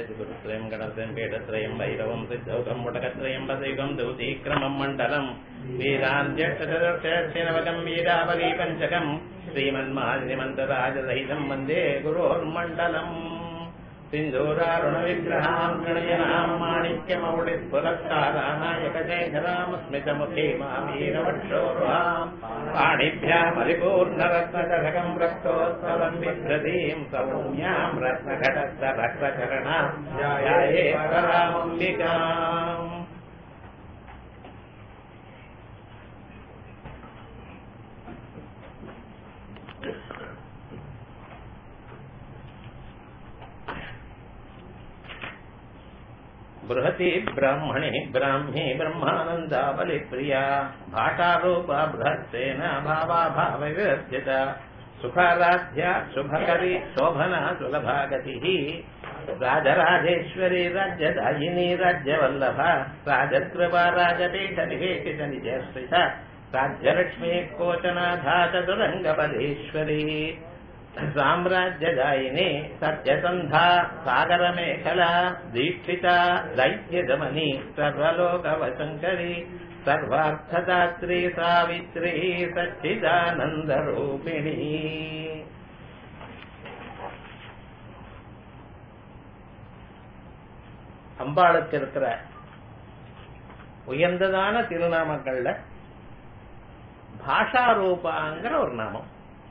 गुरुत्रयम् गणत्रयम् पीठत्रयम् वैरवम् सिद्धौकम् मुटकत्रयम् पदैकम् दौतीक्रमम् मण्डलम् वीराञ्जनवकम् वीरावली पञ्चकम् श्रीमन्मालिनिमन्तराजसहितम् वन्दे गुरोर्मण्डलम् सिन्धूरारुणविग्रहाम् गणयनाम् माणिक्यमौलिस्फुरस्कारानायकशेखराम् स्मितमुखे मामीरवक्षोरुहाम् पाणिभ्याम् परिपूर्णरत्नकटकम् रक्तोत्सवम् बिभ्रतीम् सौम्याम् रत्नघटस्थ रक्तचरणाम् ध्याये परामम्बिकाम् बृहति ब्राह्मणे ब्राह्मी ब्रह्मानन्दाबलिप्रिया भाटारूपा बृहत्सेन भावाभावविवर्जिता सुखाराध्या शुभकरी शोभना सुलभा गतिः राजराजेश्वरी राज्यदायिनी राज्यवल्लभा राजकृपा राजपीठनिवेशितनिजस्थिता राज्यलक्ष्मी कोचनाधा चतुरङ्गपदेश्वरी साम्राज्यदायिनी सत्यसन्धा सागरमेखला दीक्षिता दैत्यगमनी सर्वलोकवशङ्करी सर्वार्थदात्री सावित्री सच्चिदानन्दरूपिणी அம்பாளுக்கு இருக்கிற உயர்ந்ததான திருநாமங்கள்ல பாஷா ரூபாங்கிற ஒரு நாமம்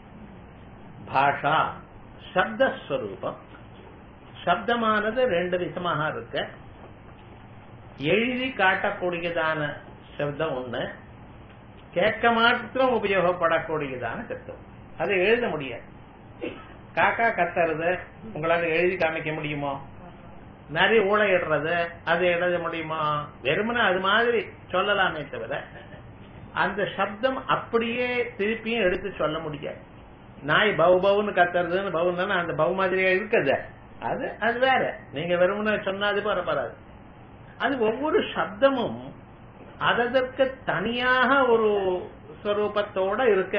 பாஷா சப்தஸ்வரூபம் சப்தமானது ரெண்டு விதமாக இருக்கு எழுதி காட்டக்கூடியதான சப்தம் ஒண்ணு கேட்க மாத்திரம் உபயோகப்படக்கூடியதான சப்தம் அதை எழுத முடியாது காக்கா கத்துறது உங்களால எழுதி காமிக்க முடியுமோ நரி ஊழையிடுறது அது எழுத முடியுமா வெறுமனே அது மாதிரி சொல்லலாமே தவிர அந்த சப்தம் அப்படியே திருப்பியும் எடுத்து சொல்ல முடியாது நாய் பவு பவுன்னு கத்துறதுன்னு பவு தானே அந்த பவு மாதிரியா இருக்குது அது அது வேற நீங்க வெறுமனே சொன்னா அது பரப்பராது அது ஒவ்வொரு சப்தமும் அதற்கு தனியாக ஒரு ஸ்வரூபத்தோட இருக்கு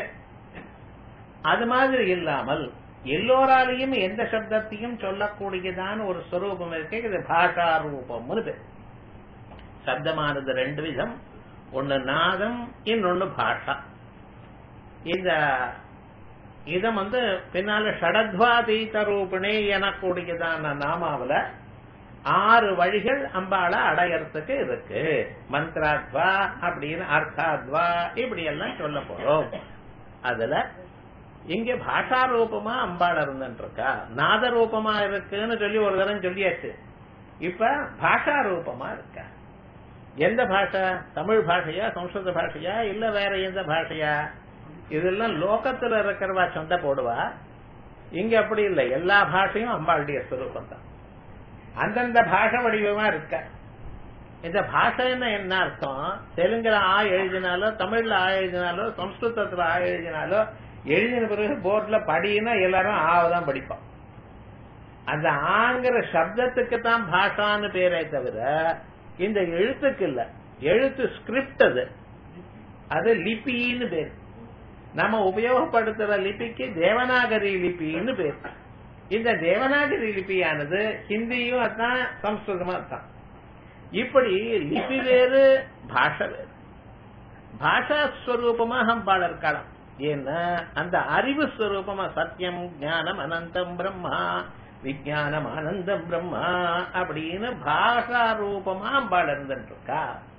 அது மாதிரி இல்லாமல் எல்லோராலையும் எந்த சப்தத்தையும் சொல்லக்கூடியதான ஒரு ஸ்வரூபம் இருக்கு இது பாஷா ரூபம்னு பேர் சப்தமானது ரெண்டு விதம் ஒன்னு நாதம் இன்னொன்னு பாஷா இந்த இதம் வந்து பின்னால ஷடத்வாதீத ரூபிணி எனக்கூடியதான நாமாவில ஆறு வழிகள் அம்பாளை அடையறதுக்கு இருக்கு மந்த்ராத்வா அப்படின்னு அர்த்தாத்வா இப்படி எல்லாம் சொல்ல போறோம் அதுல இங்க பாஷா ரூபமா அம்பாள் இருந்துருக்கா நாத ரூபமா இருக்குன்னு சொல்லி ஒரு தரம் சொல்லியாச்சு இப்ப பாஷா ரூபமா இருக்கா எந்த பாஷா தமிழ் பாஷையா சம்ஸ்கிருத பாஷையா இல்ல வேற எந்த பாஷையா இதெல்லாம் லோகத்துல இருக்கிறவா சண்டை போடுவா இங்க அப்படி இல்லை எல்லா பாஷையும் அம்பாளுடைய ஸ்வரூபம் தான் அந்தந்த பாஷை வடிவமா இருக்க இந்த பாஷைன்னா என்ன அர்த்தம் தெலுங்குல ஆ எழுதினாலோ தமிழ்ல ஆ எழுதினாலோ சம்ஸ்கிருதத்துல ஆ எழுதினாலோ எழுதின பிறகு போர்ட்ல படினா எல்லாரும் ஆவதான் படிப்பான் அந்த ஆங்கிற சப்தத்துக்கு தான் பாஷான்னு பேரே தவிர இந்த எழுத்துக்கு இல்ல எழுத்து ஸ்கிரிப்ட் அது அது லிபின்னு பேர் நம்ம உபயோகப்படுத்துற லிபிக்கு தேவநாகரி லிபின்னு பேர் இந்த தேவநாகரி லிபியானது ஹிந்தியும் அதான் சம்ஸ்கிருதமா தான் இப்படி லிபி வேறு பாஷை வேறு பாஷா ஸ்வரூபமா அம்பாள் இருக்கலாம் ஏன்னா அந்த அறிவு ஸ்வரூபமா சத்தியம் ஞானம் அனந்தம் பிரம்மா விஜயானம் ஆனந்தம் பிரம்மா அப்படின்னு பாஷா ரூபமா அம்பாள் இருந்துட்டு இருக்கா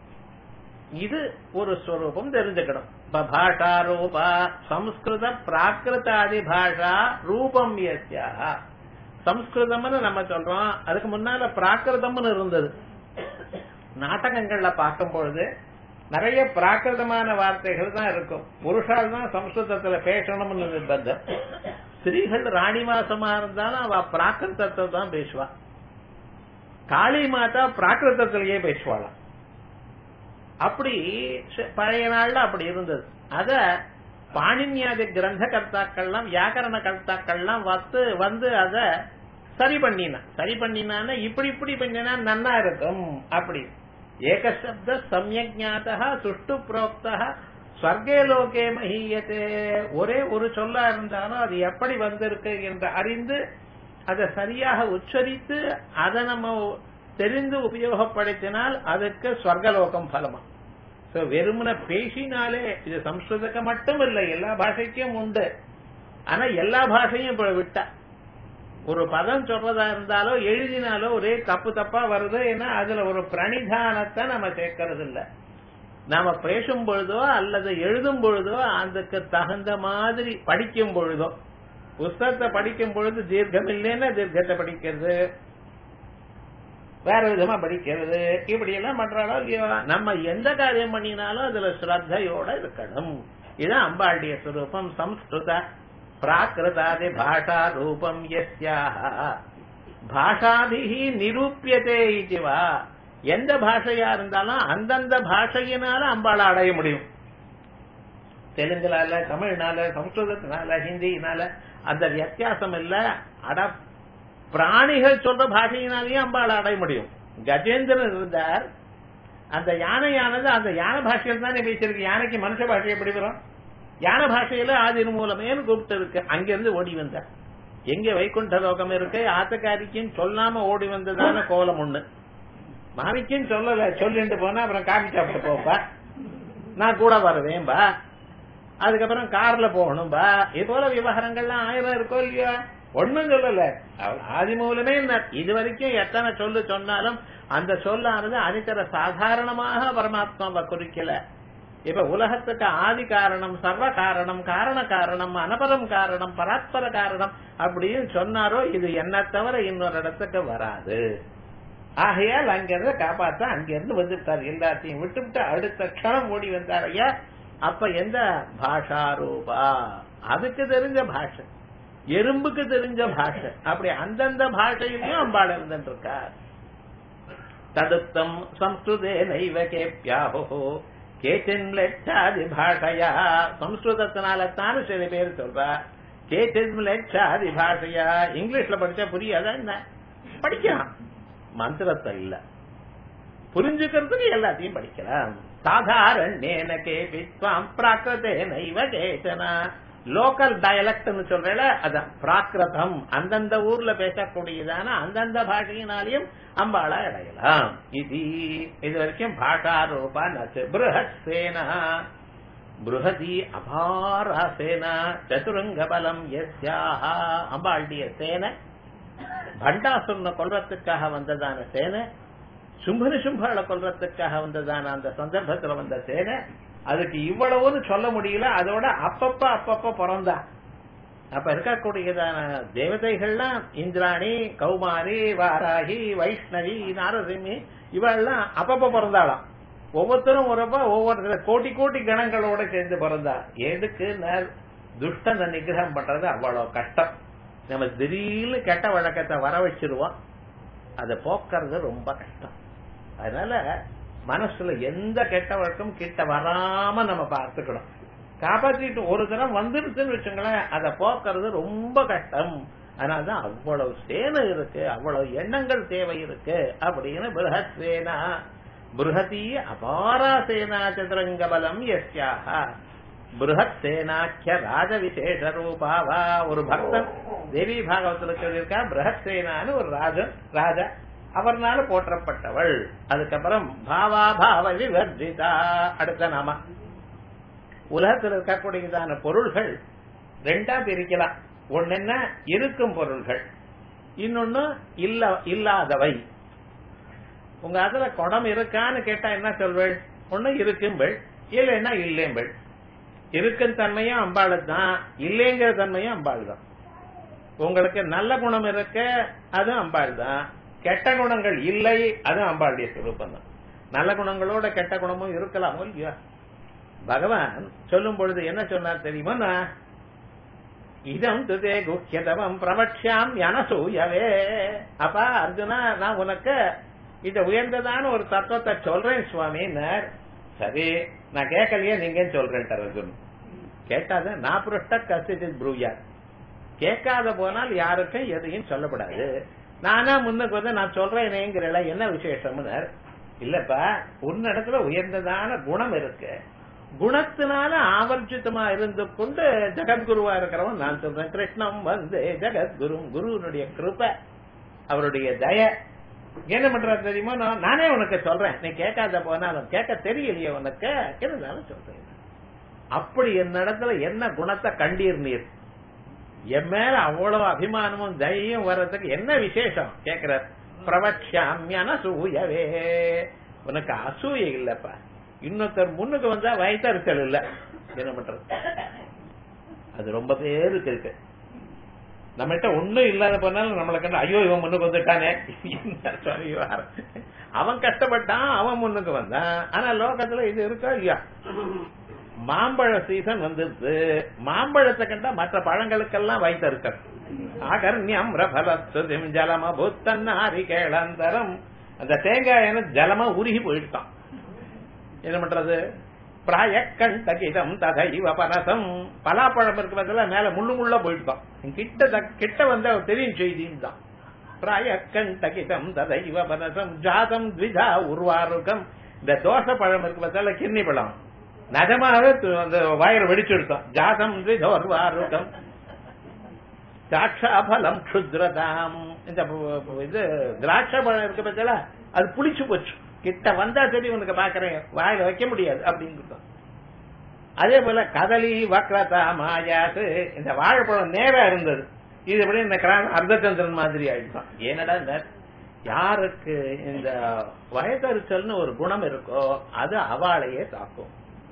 இது ஒரு ஸ்வரூபம் தெரிஞ்சுக்கணும் பாஷா ரூபா சம்ஸ்கிருத பிராகிருதாதி பாஷா ரூபம் எஸ்யா சம்ஸ்கிருதம்னு நம்ம சொல்றோம் அதுக்கு முன்னால பிராகிருதம்னு இருந்தது நாடகங்கள்ல பார்க்கும் பொழுது நிறைய பிராகிருதமான வார்த்தைகள் தான் இருக்கும் புருஷால் தான் சம்ஸ்கிருதத்துல பேசணும்னு நிர்பந்தம் ஸ்திரீகள் ராணி மாசமா இருந்தாலும் அவ பிராகிருதத்தை தான் பேசுவா காளி மாதா பிராகிருதத்திலேயே பேசுவாளாம் அப்படி பழைய நாள்ல அப்படி இருந்தது அத பாணின்யாதி கிரந்த கர்த்தாக்கள்லாம் வியாக்கரண கர்த்தாக்கள்லாம் வந்து வந்து அத சரி பண்ணினா சரி பண்ணினான இப்படி இப்படி பண்ணினா நன்னா இருக்கும் அப்படி ஏகசப்த சமயஜாத்தா சுஷ்டு புரோக்தா ஸ்வர்கே லோகே மஹீயத்தே ஒரே ஒரு சொல்லா இருந்தாலும் அது எப்படி வந்திருக்கு என்று அறிந்து அதை சரியாக உச்சரித்து அதை நம்ம தெரிந்து உபயோகப்படுத்தினால் அதுக்கு ஸ்வர்கலோகம் பலமா சோ வெறுமன பேசினாலே இது சம்ஸ்கிருதக்கு மட்டும் இல்லை எல்லா பாஷைக்கும் உண்டு ஆனா எல்லா பாஷையும் இப்ப விட்டா ஒரு பதம் சொல்றதா இருந்தாலோ எழுதினாலோ ஒரே தப்பு தப்பா வருது ஏன்னா அதுல ஒரு பிரணிதானத்தை நம்ம சேர்க்கறது இல்ல நாம பேசும் பொழுதோ அல்லது எழுதும் பொழுதோ அதுக்கு தகுந்த மாதிரி படிக்கும் பொழுதோ புஸ்தகத்தை படிக்கும் பொழுது தீர்க்கம் இல்லைன்னா தீர்க்கத்தை படிக்கிறது வேற விதமா படிக்கிறது இப்படி எல்லாம் பண்றாலோ இல்லையோ நம்ம எந்த காரியம் பண்ணினாலும் அதுல ஸ்ரத்தையோட இருக்கணும் இதுதான் அம்பாளுடைய சுரூபம் சம்ஸ்கிருத பிராகிருதாதி பாஷா ரூபம் எஸ்யாக பாஷாபிகி நிரூபியதே இதுவா எந்த பாஷையா இருந்தாலும் அந்தந்த பாஷையினால அம்பாளை அடைய முடியும் தெலுங்குனால தமிழ்னால சம்ஸ்கிருதத்தினால ஹிந்தினால அந்த வித்தியாசம் இல்ல அட பிராணிகள் சொல்ற பாஷையினாலேயும் அம்பாளை அடைய முடியும் கஜேந்திரன் இருந்தார் அந்த யானையானது அந்த யானை பாஷையில் தானே பேசியிருக்கு யானைக்கு மனுஷ பாஷை எப்படி வரும் யானை பாஷையில ஆதிர் மூலமேன்னு கூப்பிட்டு இருக்கு அங்கிருந்து ஓடி வந்தார் எங்க வைகுண்ட லோகம் இருக்கு ஆத்தக்காரிக்கும் சொல்லாம ஓடி வந்ததான கோலம் ஒண்ணு மாமிக்கும் சொல்லல சொல்லிட்டு போனா அப்புறம் காபி சாப்பிட்டு போப்பா நான் கூட வருவேன்பா அதுக்கப்புறம் கார்ல போகணும்பா இது போல விவகாரங்கள்லாம் ஆயிரம் இருக்கோ இல்லையா ஒண்ணும் சொல்லல ஆதி மூலமே இது வரைக்கும் எத்தனை சொல்லு சொன்னாலும் அந்த சொல்லானது அனித்தர சாதாரணமாக பரமாத்மாவை குறிக்கல இப்ப உலகத்துக்கு ஆதி காரணம் சர்வ காரணம் காரண காரணம் அனபரம் காரணம் பராத்பர காரணம் அப்படின்னு சொன்னாரோ இது என்ன தவிர இன்னொரு இடத்துக்கு வராது ஆகையால் அங்கிருந்து காப்பாத்த அங்கிருந்து வந்துட்டார் எல்லாத்தையும் விட்டுவிட்டு அடுத்த க்ஷணம் ஓடி வந்தார் ஐயா அப்ப எந்த பாஷா ரூபா அதுக்கு தெரிஞ்ச பாஷை எறும்புக்கு தெரிஞ்ச பாஷை அப்படி அந்தந்த பாஷையிலையும் அம்பாள் இருந்துட்டு இருக்கார் ததுத்தம் சம்ஸ்கிருதே நைவ கேப்யாஹோ கேச்சின் லட்சாதி பாஷையா சம்ஸ்கிருதத்தினால தான் சில பேர் சொல்றா கேச்சின் லட்சாதி பாஷையா இங்கிலீஷ்ல படிச்சா புரியாதா என்ன படிக்கலாம் மந்திரத்தை இல்ல புரிஞ்சுக்கிறதுக்கு எல்லாத்தையும் படிக்கலாம் சாதாரணேன கேபித்வாம் பிராகிருதே நைவ கேச்சனா லோக்கல் டயலக்ட்னு சொல்றேல அதான் பிராகிருதம் அந்தந்த ஊர்ல பேசக்கூடியதான அந்தந்த பாஷையினாலையும் அம்பாளா அடையலாம் இது இது வரைக்கும் பாஷா ரூபா நச்சு பிருஹத் சேனா பிருஹதி அபாரா சேனா சதுரங்க பலம் எஸ்யாஹா அம்பாளுடைய சேனை பண்டாசுரனை கொல்றதுக்காக வந்ததான சேனை சும்பனு சும்பாளை கொல்றதுக்காக வந்ததான அந்த சந்தர்ப்பத்துல வந்த சேனை அதுக்கு இவ்வளவுன்னு சொல்ல முடியல அதோட அப்பப்ப அப்பப்ப பிறந்தா அப்ப இருக்கக்கூடியதான தேவதைகள்லாம் இந்திராணி கௌமாரி வாராகி வைஷ்ணவி நாரசிம்மி இவெல்லாம் அப்பப்ப பிறந்தாளாம் ஒவ்வொருத்தரும் ஒருப்ப ஒவ்வொரு கோட்டி கோட்டி கணங்களோட சேர்ந்து பிறந்தா எதுக்கு துஷ்டனை நிகிரகம் பண்றது அவ்வளவு கஷ்டம் நம்ம திடீர்னு கெட்ட வழக்கத்தை வர வச்சிருவோம் அதை போக்குறது ரொம்ப கஷ்டம் அதனால மனசுல எந்த கெட்ட வழக்கம் கிட்ட வராம நம்ம பார்த்துக்கணும் காப்பாத்திட்டு ஒரு தரம் வந்துருச்சுன்னு வச்சுங்களேன் அதை போக்குறது ரொம்ப கஷ்டம் அதனாலதான் அவ்வளவு சேனை இருக்கு அவ்வளவு எண்ணங்கள் தேவை இருக்கு அப்படின்னு பிருஹத் சேனா பிருஹதி அபாரா சேனா சதுரங்க பலம் எஸ்யாக பிருஹத் சேனாக்கிய ராஜ விசேஷ ரூபாவா ஒரு பக்தன் தேவி பாகவத்துல சொல்லியிருக்கா பிருஹத் சேனான்னு ஒரு ராஜன் ராஜா அவர்னால போற்றப்பட்டவள் அதுக்கப்புறம் பாவா பாவ விவர்ஜிதா அடுத்த நாம உலகத்தில் இருக்கக்கூடியதான பொருள்கள் ரெண்டா பிரிக்கலாம் ஒன்னு என்ன இருக்கும் பொருள்கள் இன்னொன்னு இல்ல இல்லாதவை உங்க அதுல குடம் இருக்கான்னு கேட்டா என்ன சொல்வேள் ஒண்ணு இருக்கும்பள் இல்லைன்னா இல்லேம்பள் இருக்கும் தன்மையும் அம்பாள் தான் இல்லைங்கிற தன்மையும் அம்பாள் தான் உங்களுக்கு நல்ல குணம் இருக்க அது அம்பாள் தான் கெட்ட குணங்கள் இல்லை அது அம்பாளுடைய சுரூபம் தான் நல்ல குணங்களோட கெட்ட குணமும் இருக்கலாமோ இல்லையா பகவான் சொல்லும் பொழுது என்ன சொன்னார் தெரியுமா இதம் துதே குஹ்யதமம் பிரபட்சியாம் யனசூயவே அப்பா அர்ஜுனா நான் உனக்கு இந்த உயர்ந்ததான ஒரு தத்துவத்தை சொல்றேன் சுவாமின்னார் சரி நான் கேட்கலையே நீங்க சொல்றேன் அர்ஜுன் கேட்டாத நான் புருஷ்ட கசிதில் ப்ரூயார் கேட்காத போனால் யாருக்கும் எதையும் சொல்லப்படாது நானா முன்னுக்கு வந்து நான் சொல்றேனேங்கிறல என்ன விசேஷம்னு இல்லப்பா உன்னிடத்துல உயர்ந்ததான குணம் இருக்கு குணத்தினால ஆவர்ஜிதமா இருந்து கொண்டு ஜெகத்குருவா இருக்கிறவன் நான் சொல்றேன் கிருஷ்ணம் வந்து ஜெகத்குரு குருனுடைய கிருப அவருடைய தய என்ன பண்றாரு தெரியுமா நான் நானே உனக்கு சொல்றேன் நீ கேட்காத போனாலும் கேட்க தெரியலையே உனக்கு இருந்தாலும் சொல்றேன் அப்படி என் இடத்துல என்ன குணத்தை கண்டீர் நீர் என் மேல அவ்வளவு அபிமானமும் தைரியம் வர்றதுக்கு என்ன விசேஷம் கேக்குறார் பிரபட்சாமியான சூயவே உனக்கு அசூய இல்லப்பா இன்னொருத்தர் முன்னுக்கு வந்தா வயத்தறிச்சல் இல்ல என்ன பண்றது அது ரொம்ப பேருக்கு இருக்கு நம்மகிட்ட ஒண்ணும் இல்லாத போனாலும் நம்மளை கண்டு ஐயோ இவன் முன்னுக்கு வந்துட்டானே என்ன சொல்லி வார. அவன் கஷ்டப்பட்டான் அவன் முன்னுக்கு வந்தான் ஆனா லோகத்துல இது இருக்கா இல்லையா மாம்பழ சீசன் வந்துருது மாம்பழத்தை கண்டா மற்ற பழங்களுக்கெல்லாம் வைத்த இருக்க ஆகர்ணியம் ரபலத்துதிம் ஜலம புத்தன்னாரி கேளந்தரம் அந்த தேங்காய் என்ன ஜலமா உருகி போயிட்டான் என்ன பண்றது பிராய கண்டகிதம் ததைவ பரசம் பலாப்பழம் இருக்கு பதிலா மேல முள்ளு முள்ள போயிட்டான் கிட்ட த- கிட்ட வந்து அவர் தெரியும் செய்தின்னு தான் பிராய கண்டகிதம் ததைவ பரசம் ஜாதம் த்விதா உருவாருகம் இந்த தோசை பழம் இருக்கு பதிலா கிண்ணி பழம் நிஜமாவே து- அந்த வயிறு வெடிச்சுடுத்தோம் ஜாதம் த்விதோர்வாருகம் திராட்சாபலம் க்ஷுத்ரதாம் இந்த ப- ப- இது திராட்சை பழம் இருக்கு பார்த்தல அது புளிச்சு போச்சு கிட்ட வந்தா சரி உனக்கு பாக்குறேன் வாயில வைக்க முடியாது அப்படின்னு அதே போல கதலி வக்ரதா மாயாத்து இந்த வாழைப்பழம் நேரா இருந்தது இது எப்படி இந்த கிராம அர்த்தச்சந்திரன் மாதிரி ஆயிடுச்சான் ஏனடா இந்த யாருக்கு இந்த வயதறிச்சல்னு ஒரு குணம் இருக்கோ அது அவளையே தாக்கும்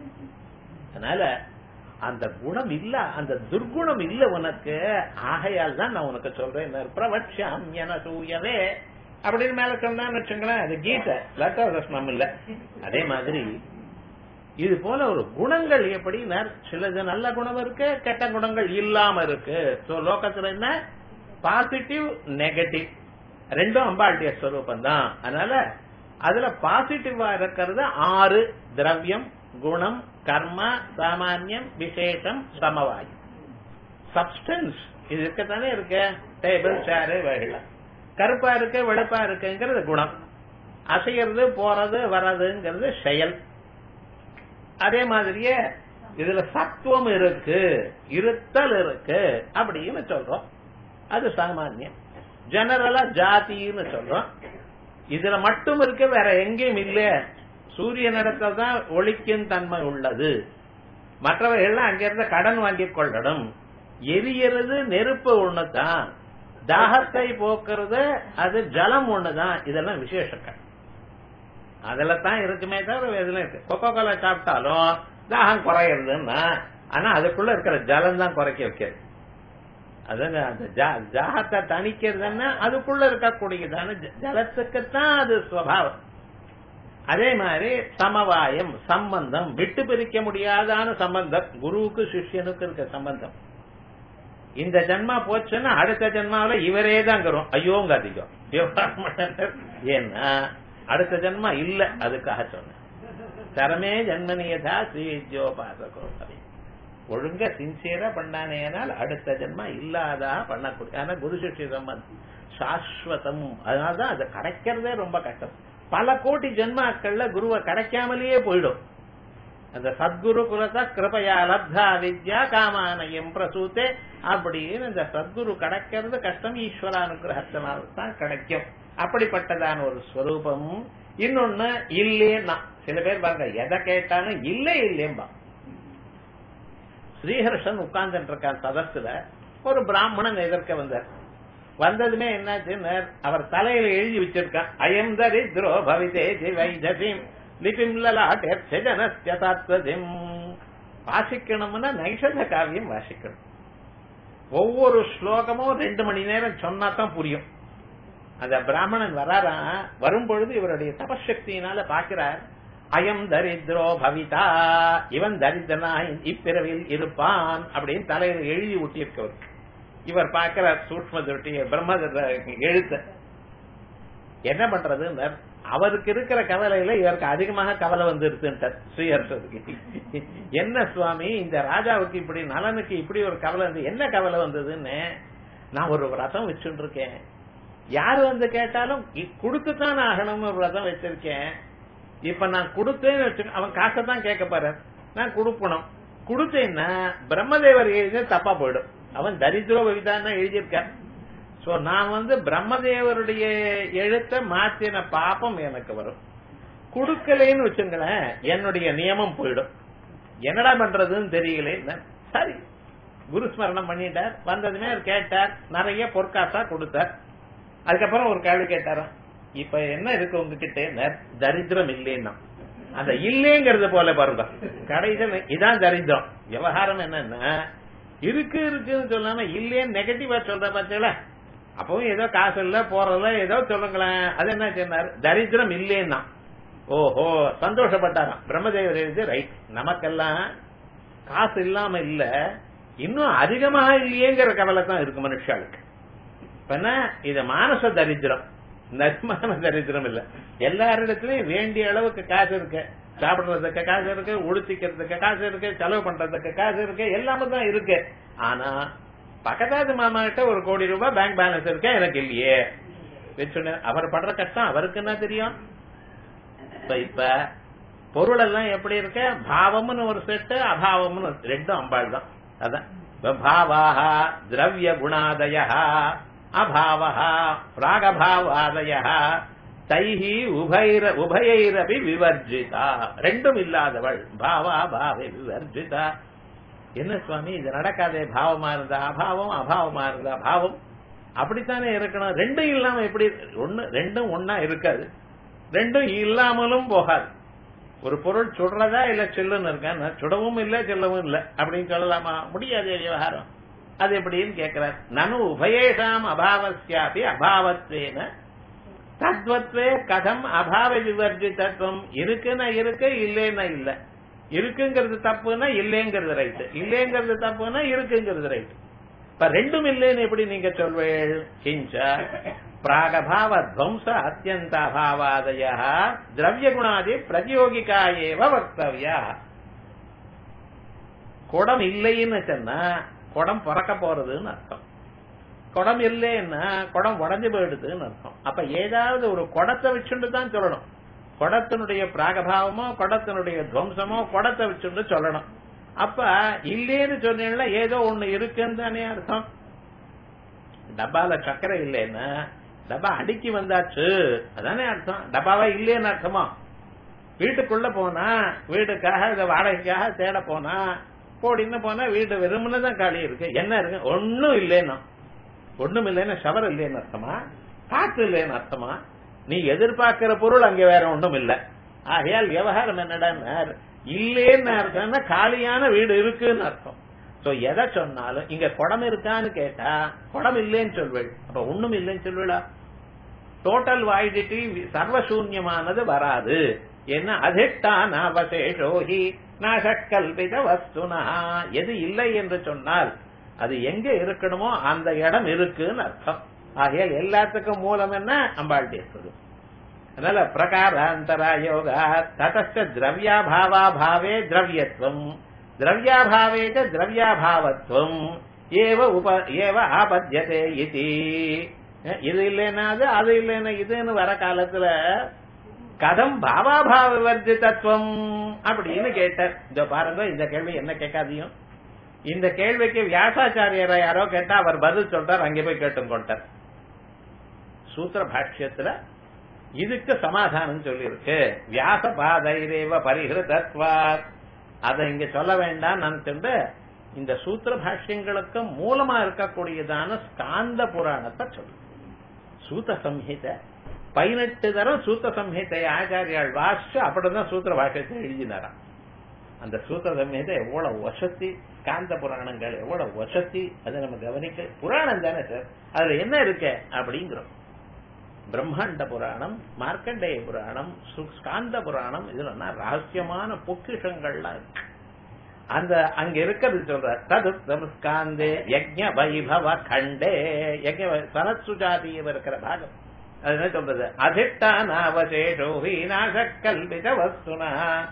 அதனால அந்த குணம் இல்ல அந்த துர்குணம் இல்ல உனக்கு ஆகையால் தான் நான் உனக்கு சொல்றேன் பிரபட்சம் என சூயவே அப்படின்னு மேல சொன்னான்னு வச்சுங்களேன் அது கீதை லட்டா ரஸ்னம் இல்ல அதே மாதிரி இது போல ஒரு குணங்கள் எப்படி சிலது நல்ல குணம் இருக்கு கெட்ட குணங்கள் இல்லாம இருக்கு சோ லோகத்துல என்ன பாசிட்டிவ் நெகட்டிவ் ரெண்டும் அம்பாளுடைய ஸ்வரூபம் தான் அதனால அதுல பாசிட்டிவா இருக்கிறது ஆறு திரவியம் குணம் கர்ம சாமானியம் விசேஷம் சமவாயு சப்ஸ்டன்ஸ் இது இருக்கத்தானே இருக்கு டேபிள் சேரு வெள்ளம் கருப்பா இருக்கு வெளுப்பா இருக்குங்கிறது குணம் அசைகிறது போறது வர்றதுங்கிறது செயல் அதே மாதிரியே இதுல சத்துவம் இருக்கு இருத்தல் இருக்கு அப்படின்னு சொல்றோம் அது சாமானியம் ஜெனரலா ஜாதின்னு சொல்றோம் இதுல மட்டும் இருக்கு வேற எங்கேயும் இல்ல சூரிய நடத்தல் தான் ஒளிக்கும் தன்மை உள்ளது மற்றவர்கள் அங்கிருந்து கடன் வாங்கிக் கொள்ளணும் எரியறது நெருப்பு ஒண்ணுதான் தாகத்தை போக்குறது அது ஜலம் ஒண்ணுதான் இதெல்லாம் விசேஷங்கள் அதுல தான் இருக்குமே தவிர இதுல இருக்கு கொக்கோ கோலா சாப்பிட்டாலும் தாகம் குறையிறதுன்னா ஆனா அதுக்குள்ள இருக்கிற ஜலம் தான் குறைக்க வைக்கிறது அதுங்க அந்த ஜா- தாகத்தை தணிக்கிறதுன்னா அதுக்குள்ள இருக்கக்கூடியதான ஜ- ஜலத்துக்குத்தான் அது சுவாவம் அதே மாதிரி சமவாயம் சம்பந்தம் விட்டு பிரிக்க முடியாதான சம்பந்தம் குருவுக்கு சிஷ்யனுக்கு இருக்க சம்பந்தம் இந்த ஜென்மா போச்சுன்னா அடுத்த ஜென்மாவில இவரே தான் வரும் ஐயோங்க அதிகம் ஏன்னா அடுத்த ஜென்மா இல்ல அதுக்காக சொன்னேன் தரமே ஜென்மனியதா ஸ்ரீ வித்யோபாசகோ ஒழுங்கா சின்சியரா பண்ணானேனால் அடுத்த ஜென்மா இல்லாதா பண்ணக்கூடிய ஆனா குரு சிஷ்ய சம்பந்தம் சாஸ்வதம் அதனாலதான் அதை கிடைக்கிறதே ரொம்ப கஷ்டம் பல கோடி ஜென்மாக்கள்ல குருவை கிடைக்காமலேயே போயிடும் அந்த சத்குரு குலத கிருபையா லப்தா வித்யா காமானயம் பிரசூத்தே அப்படின்னு இந்த சத்குரு கிடைக்கிறது கஷ்டம் ஈஸ்வரானுகிரகத்தினால தான் கிடைக்கும் அப்படிப்பட்டதான ஒரு ஸ்வரூபம் இன்னொன்னு இல்லேன்னா சில பேர் பாருங்க எதை கேட்டாலும் இல்லை இல்லேம்பா ஸ்ரீஹர்ஷன் உட்கார்ந்துட்டு இருக்கான் சதஸ்துல ஒரு பிராமணன் எதிர்க்க வந்தார் வந்ததுமே என்னாச்சுன்னு அவர் தலையில எழுதி வச்சிருக்கான் அயம் தரித்ரோ பவிதே வைதசிம் லிபிம் லலாட்டேர்ச்சனஸ்யதாத்வதிம் வாசிக்கணும்னா நைஷத காவியம் வாசிக்கணும் ஒவ்வொரு ஸ்லோகமும் ரெண்டு மணி நேரம் சொன்னா தான் புரியும் அந்த பிராமணன் வராரா வரும்பொழுது இவருடைய தபசக்தியினால பாக்கிறார் அயம் தரித்ரோ பவிதா இவன் தரித்திரனா இப்பிறவில் இருப்பான் அப்படின்னு தலையில எழுதி ஒட்டியிருக்கவர் இவர் பார்க்கிறார் சூக்ம திருட்டிய பிரம்ம எழுத்த என்ன பண்றது அவருக்கு இருக்கிற கவலையில இவருக்கு அதிகமாக கவலை வந்துருச்சுட்டார் ஸ்ரீஹர்ஷத்துக்கு என்ன சுவாமி இந்த ராஜாவுக்கு இப்படி நலனுக்கு இப்படி ஒரு கவலை வந்து என்ன கவலை வந்ததுன்னு நான் ஒரு விரதம் வச்சுட்டு இருக்கேன் யாரு வந்து கேட்டாலும் கொடுத்துதான் ஆகணும்னு ஒரு விரதம் வச்சிருக்கேன் இப்ப நான் கொடுத்தேன்னு வச்சு அவன் காசை தான் கேட்க போற நான் கொடுக்கணும் கொடுத்தேன்னா பிரம்மதேவர் எழுதி தப்பா போயிடும் அவன் தரித்திர கவிதான் எழுதியிருக்கான் சோ நான் வந்து பிரம்மதேவருடைய எழுத்த மாத்தின பாப்பம் எனக்கு வரும் கொடுக்கலைன்னு வச்சுங்களேன் என்னுடைய நியமம் போயிடும் என்னடா பண்றதுன்னு தெரியல சரி குரு ஸ்மரணம் பண்ணிட்டார் வந்ததுமே அவர் கேட்டார் நிறைய பொற்காசா கொடுத்தார் அதுக்கப்புறம் ஒரு கேள்வி கேட்டாராம் இப்ப என்ன இருக்கு உங்ககிட்ட தரித்திரம் இல்லைன்னா அந்த இல்லைங்கிறது போல பாருங்க கடைசியில் இதான் தரித்திரம் விவகாரம் என்னன்னா இருக்கு இருக்குன்னு சொல்லாம இல்லைன்னு நெகட்டிவா சொல்ற பார்த்தீங்களா அப்பவும் ஏதோ காசு இல்ல போறதுல ஏதோ சொல்லுங்களேன் அது என்ன சொன்னார் தரித்திரம் இல்லைன்னா ஓஹோ சந்தோஷப்பட்டாராம் பிரம்மதேவர் எழுதி ரைட் நமக்கெல்லாம் காசு இல்லாம இல்ல இன்னும் அதிகமா இல்லையேங்கிற கவலை தான் இருக்கு மனுஷாளுக்கு இப்ப என்ன இது மானச தரித்திரம் நர்மான தரித்திரம் இல்ல எல்லாரிடத்துலயும் வேண்டிய அளவுக்கு காசு இருக்கு சாப்பிடுறதுக்கு காசு இருக்கு உடுத்திக்கிறதுக்கு காசு இருக்கு செலவு பண்றதுக்கு காசு இருக்கு எல்லாமே தான் இருக்கு ஆனா பக்கத்தாது மாமா கிட்ட ஒரு கோடி ரூபாய் பேங்க் பேலன்ஸ் இருக்கு எனக்கு இல்லையே வச்சுன்னு அவர் படுற கஷ்டம் அவருக்கு என்ன தெரியும் இப்ப பொருள் எல்லாம் எப்படி இருக்கு பாவம்னு ஒரு செட்டு அபாவம்னு ரெண்டும் அம்பாள் தான் அதான் பாவாக திரவிய குணாதய அபாவ பிராகபாவாதய தைஹி உபைர உபயைரபி விவர்ஜிதா ரெண்டும் இல்லாதவள் பாவா பாவே விவர்ஜிதா என்ன சுவாமி இது நடக்காதே பாவமா இருந்தா அபாவம் அபாவமா இருந்தா பாவம் அப்படித்தானே இருக்கணும் ரெண்டும் இல்லாம எப்படி ஒண்ணு ரெண்டும் ஒன்னா இருக்காது ரெண்டும் இல்லாமலும் போகாது ஒரு பொருள் சுடுறதா இல்ல செல்லுன்னு இருக்க சுடவும் இல்ல செல்லவும் இல்ல அப்படின்னு சொல்லலாமா முடியாது விவகாரம் அது எப்படின்னு கேட்கிறார் நனு உபயேஷாம் அபாவசியாபி அபாவத்வேன தத்வத்வே கதம் அபாவ விவர்ஜிதத்துவம் இருக்குன்னா இருக்கு இல்லைன்னா இல்ல இருக்குங்கிறது தப்புன்னா இல்லைங்கிறது ரைட்டு இல்லைங்கிறது தப்புன்னா இருக்குங்கிறது ரைட்டு இப்ப ரெண்டும் இல்லைன்னு எப்படி நீங்க சொல்வேள் கிஞ்ச பிராகபாவ துவம்ச அத்தியந்த அபாவாதய திரவிய குணாதி பிரதியோகிகா ஏவ வக்தவியா குடம் இல்லைன்னு சொன்னா குடம் பிறக்க போறதுன்னு அர்த்தம் குடம் இல்லைன்னா குடம் உடஞ்சு போயிடுதுன்னு அர்த்தம் அப்ப ஏதாவது ஒரு குடத்தை வச்சுட்டு தான் சொல்லணும் குடத்தினுடைய பிராகபாவமோ குடத்தினுடைய துவம்சமோ குடத்தை வச்சுட்டு சொல்லணும் அப்ப இல்லேன்னு சொன்னீங்கன்னா ஏதோ ஒண்ணு இருக்குன்னு தானே அர்த்தம் டப்பால சக்கரை இல்லைன்னா டப்பா அடுக்கி வந்தாச்சு அதானே அர்த்தம் டப்பாவா இல்லேன்னு அர்த்தமா வீட்டுக்குள்ள போனா வீட்டுக்காக இத வாடகைக்காக தேட போனா போடின்னு போனா வீடு வெறுமனே தான் காலி இருக்கு என்ன இருக்கு ஒன்னும் இல்லைன்னா ஒண்ணும் இல்லைன்னா ஷவர் இல்லைன்னு அர்த்தமா காத்து இல்லைன்னு அர்த்தமா நீ எதிர்பார்க்கிற பொருள் அங்க வேற ஒண்ணும் இல்ல ஆகையால் விவகாரம் என்னடா இல்லேன்னு அர்த்தம்னா காலியான வீடு இருக்குன்னு அர்த்தம் சோ எதை சொன்னாலும் இங்க குடம் இருக்கான்னு கேட்டா குடம் இல்லைன்னு சொல்வேள் அப்ப ஒண்ணும் இல்லைன்னு சொல்வேளா டோட்டல் வாய்டிட்டி சர்வசூன்யமானது வராது என்ன அதிஷ்டான அவசேஷோஹி நாசக்கல்பித வஸ்துனா எது இல்லை என்று சொன்னால் அது எங்க இருக்கணுமோ அந்த இடம் இருக்குன்னு அர்த்தம் ஆகையால் எல்லாத்துக்கும் மூலம் என்ன அம்பாளுடைய சொல்லும் அதனால பிரகாராந்தரா யோகா ததஸ்ட திரவியாபாவா பாவே திரவியத்துவம் திரவியாபாவே திரவியாபாவத்துவம் ஏவ உப ஏவ ஆபத்தியதே இது இது இல்லைன்னா அது அது இல்லைன்னா இதுன்னு வர காலத்துல கதம் பாவாபாவ வர்ஜிதத்துவம் அப்படின்னு கேட்டார் இந்த பாருங்க இந்த கேள்வி என்ன கேட்காதியும் இந்த கேள்விக்கு வியாசாச்சாரியரை யாரோ கேட்டா அவர் பதில் சொல்றார் அங்கே போய் கேட்டும் கொண்டார் சூத்திர பாஷ்யத்துல இதுக்கு சமாதானம் சொல்லியிருக்கு வியாச பாதைரேவ பரிகிருதத்வாத் அதை இங்க சொல்ல வேண்டாம் நினைச்சுட்டு இந்த சூத்திர பாஷ்யங்களுக்கு மூலமா இருக்கக்கூடியதான ஸ்காந்த புராணத்தை சொல்லு சூத்த சம்ஹித பதினெட்டு தரம் சூத்த சம்ஹிதை ஆச்சாரியால் வாசிச்சு அப்படிதான் சூத்திர பாஷ்யத்தை எழுதினாராம் அந்த சூத்திர சம்ஹிதை எவ்வளவு வசதி காந்த புராணங்கள் எவ்வளவு வசதி அதை நம்ம கவனிக்க புராணம் தானே சார் அதுல என்ன இருக்கு அப்படிங்கிறோம் பிரம்மாண்ட புராணம் மார்க்கண்டேய புராணம் ஸ்காந்த புராணம் இதுல ரகசியமான பொக்கிஷங்கள்லாம் இருக்கு அந்த அங்க இருக்கிறது சொல்ற தது ஸ்காந்தே யஜ்ஞ வைபவ கண்டே யஜ்ஞ சனத் சுஜாதியம் இருக்கிற பாகம் அது என்ன சொல்றது அதிஷ்டானாவசேஷோ நாசக்கல்பித வஸ்துனா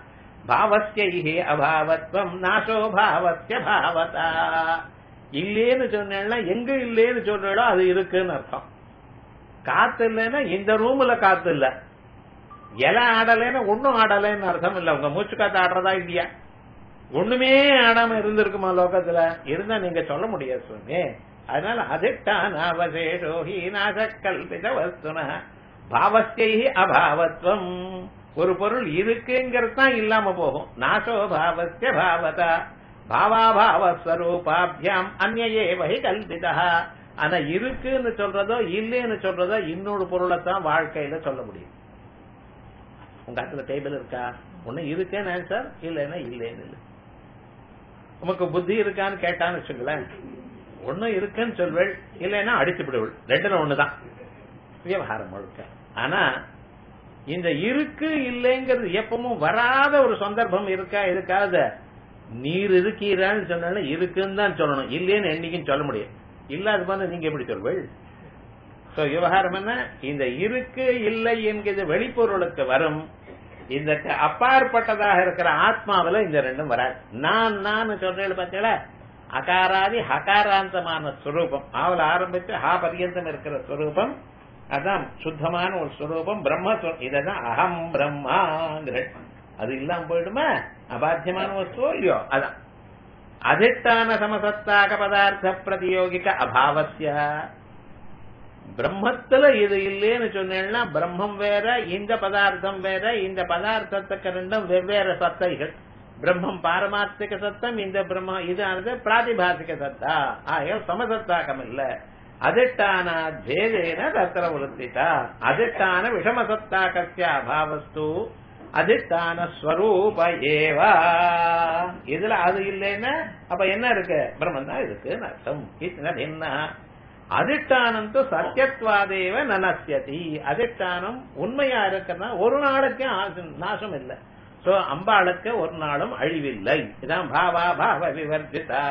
பாவஸ்யை அபாவத்வம் நாசோ பாவஸ்ய பாவதா இல்லேன்னு சொன்னா எங்க இல்லேன்னு சொல்றோ அது இருக்குன்னு அர்த்தம் காத்து இல்லைன்னா இந்த ரூம்ல காத்து இல்ல இலை ஆடலைன்னா ஒன்னும் ஆடலைன்னு அர்த்தம் இல்ல உங்க மூச்சு காத்து ஆடுறதா இல்லையா ஒண்ணுமே ஆடாம இருந்திருக்குமா லோகத்துல இருந்தா நீங்க சொல்ல முடியாது சுவாமி அதனால அதிட்டான் அவசேஷோ ஹி நாசக்கல்பித வஸ்துன பாவஸ்யை அபாவத்வம் ஒரு பொருள் இருக்குங்கிறது தான் இல்லாம போகும் நாசோ பாவஸ்ய பாவதா பாவாபாவ ஸ்வரூபாபியாம் அந்நயே வகை கல்பிதா ஆனா இருக்குன்னு சொல்றதோ இல்லைன்னு சொல்றதோ இன்னொரு பொருளை தான் வாழ்க்கையில சொல்ல முடியும் உங்க இடத்துல டேபிள் இருக்கா ஒண்ணு இருக்கேன்னு ஆன்சர் இல்லைன்னா இல்லைன்னு இல்லை உமக்கு புத்தி இருக்கான்னு கேட்டான்னு வச்சுங்களேன் ஒண்ணு இருக்குன்னு சொல்வள் இல்லைன்னா அடிச்சு விடுவள் ரெண்டுல ஒண்ணுதான் விவகாரம் முழுக்க ஆனா இந்த இருக்கு இல்லைங்கிறது எப்பவும் வராத ஒரு சந்தர்ப்பம் இருக்கா இருக்காத நீர் இருக்கீரான்னு சொன்னாலும் இருக்குன்னு தான் சொல்லணும் இல்லைன்னு என்னைக்கும் சொல்ல முடியும் இல்லாத போது நீங்க எப்படி சொல்வள் சோ விவகாரம் என்ன இந்த இருக்கு இல்லை என்கிற வெளிப்பொருளுக்கு வரும் இந்த அப்பாற்பட்டதாக இருக்கிற ஆத்மாவில இந்த ரெண்டும் வராது நான் நான் சொல்றேன் பார்த்தீங்களா அகாராதி ஹகாராந்தமான ஸ்வரூபம் அவள ஆரம்பிச்சு ஹா பரியந்தம் இருக்கிற ஸ்வரூபம் அதான் சுத்தமான ஒரு ஸ்வரூபம் பிரம்ம இததான் அகம் பிரம்மாங்கிற அது இல்லாம போயிடுமா அபாத்தியமான வஸ்துவோ இல்லையோ அதான் அதிஷ்டான சமசத்தாக பதார்த்த பிரதியோகிக அபாவசிய பிரம்மத்துல இது இல்லைன்னு சொன்னேன்னா பிரம்மம் வேற இந்த பதார்த்தம் வேற இந்த பதார்த்தத்துக்கு ரெண்டும் வெவ்வேறு சத்தைகள் பிரம்மம் பாரமார்த்திக சத்தம் இந்த பிரம்ம இதானது பிராதிபாசிக சத்தா ஆகிய சமசத்தாக்கம் இல்ல அதிஷ்டான பேதேன தத்திர விருத்திதா அதிஷ்டான விஷமசத்தாக்கசிய அபாவஸ்து அதிஷ்டான ஸ்வரூப ஏவா இதுல அது இல்லைன்னா அப்ப என்ன இருக்கு பிரம்மன் தான் இருக்குன்னு அர்த்தம் இது என்ன அதிஷ்டானம் சத்தியத்வாதேவ நனசியதி அதிஷ்டானம் உண்மையா இருக்கிறதா ஒரு நாளுக்கு நாசம் இல்லை சோ அம்பாளுக்கு ஒரு நாளும் அழிவில்லை இதான் பாவா பாவ விவர்ஜிதா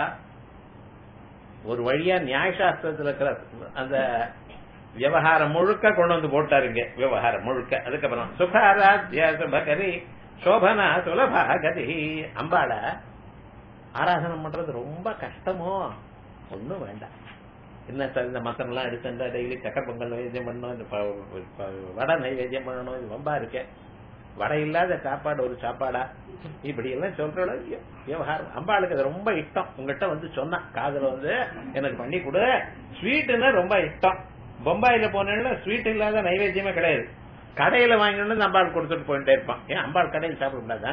ஒரு வழியா நியாயசாஸ்திரத்தில் இருக்கிற அந்த விவகாரம் முழுக்க கொண்டு வந்து போட்டாருங்க விவகாரம் முழுக்க அதுக்கப்புறம் சுகாராத்யா சுபகரி சோபனா சுலபா கதி அம்பாள ஆராதனம் பண்றது ரொம்ப கஷ்டமோ ஒண்ணும் வேண்டாம் என்ன சார் இந்த மசனெல்லாம் எடுத்து டெய்லி சக்கர பொங்கல் நைவேத்தியம் பண்ணணும் இந்த வடை நைவேத்தியம் பண்ணணும் இது ரொம்ப இருக்கேன் வடை இல்லாத சாப்பாடு ஒரு சாப்பாடா இப்படி எல்லாம் சொல்றோம் விவகாரம் அம்பாளுக்கு அது ரொம்ப இஷ்டம் உங்ககிட்ட வந்து சொன்னா காதல வந்து எனக்கு பண்ணி கொடு ஸ்வீட்டுன்னா ரொம்ப இஷ்டம் பொம்பாயில போனேன்னா ஸ்வீட் இல்லாத நைவேத்தியமே கிடையாது கடையில வாங்கணும்னு அம்பாள் கொடுத்துட்டு போயிட்டே இருப்பான் ஏன் அம்பாள் கடையில் சாப்பிடக்கூடாதா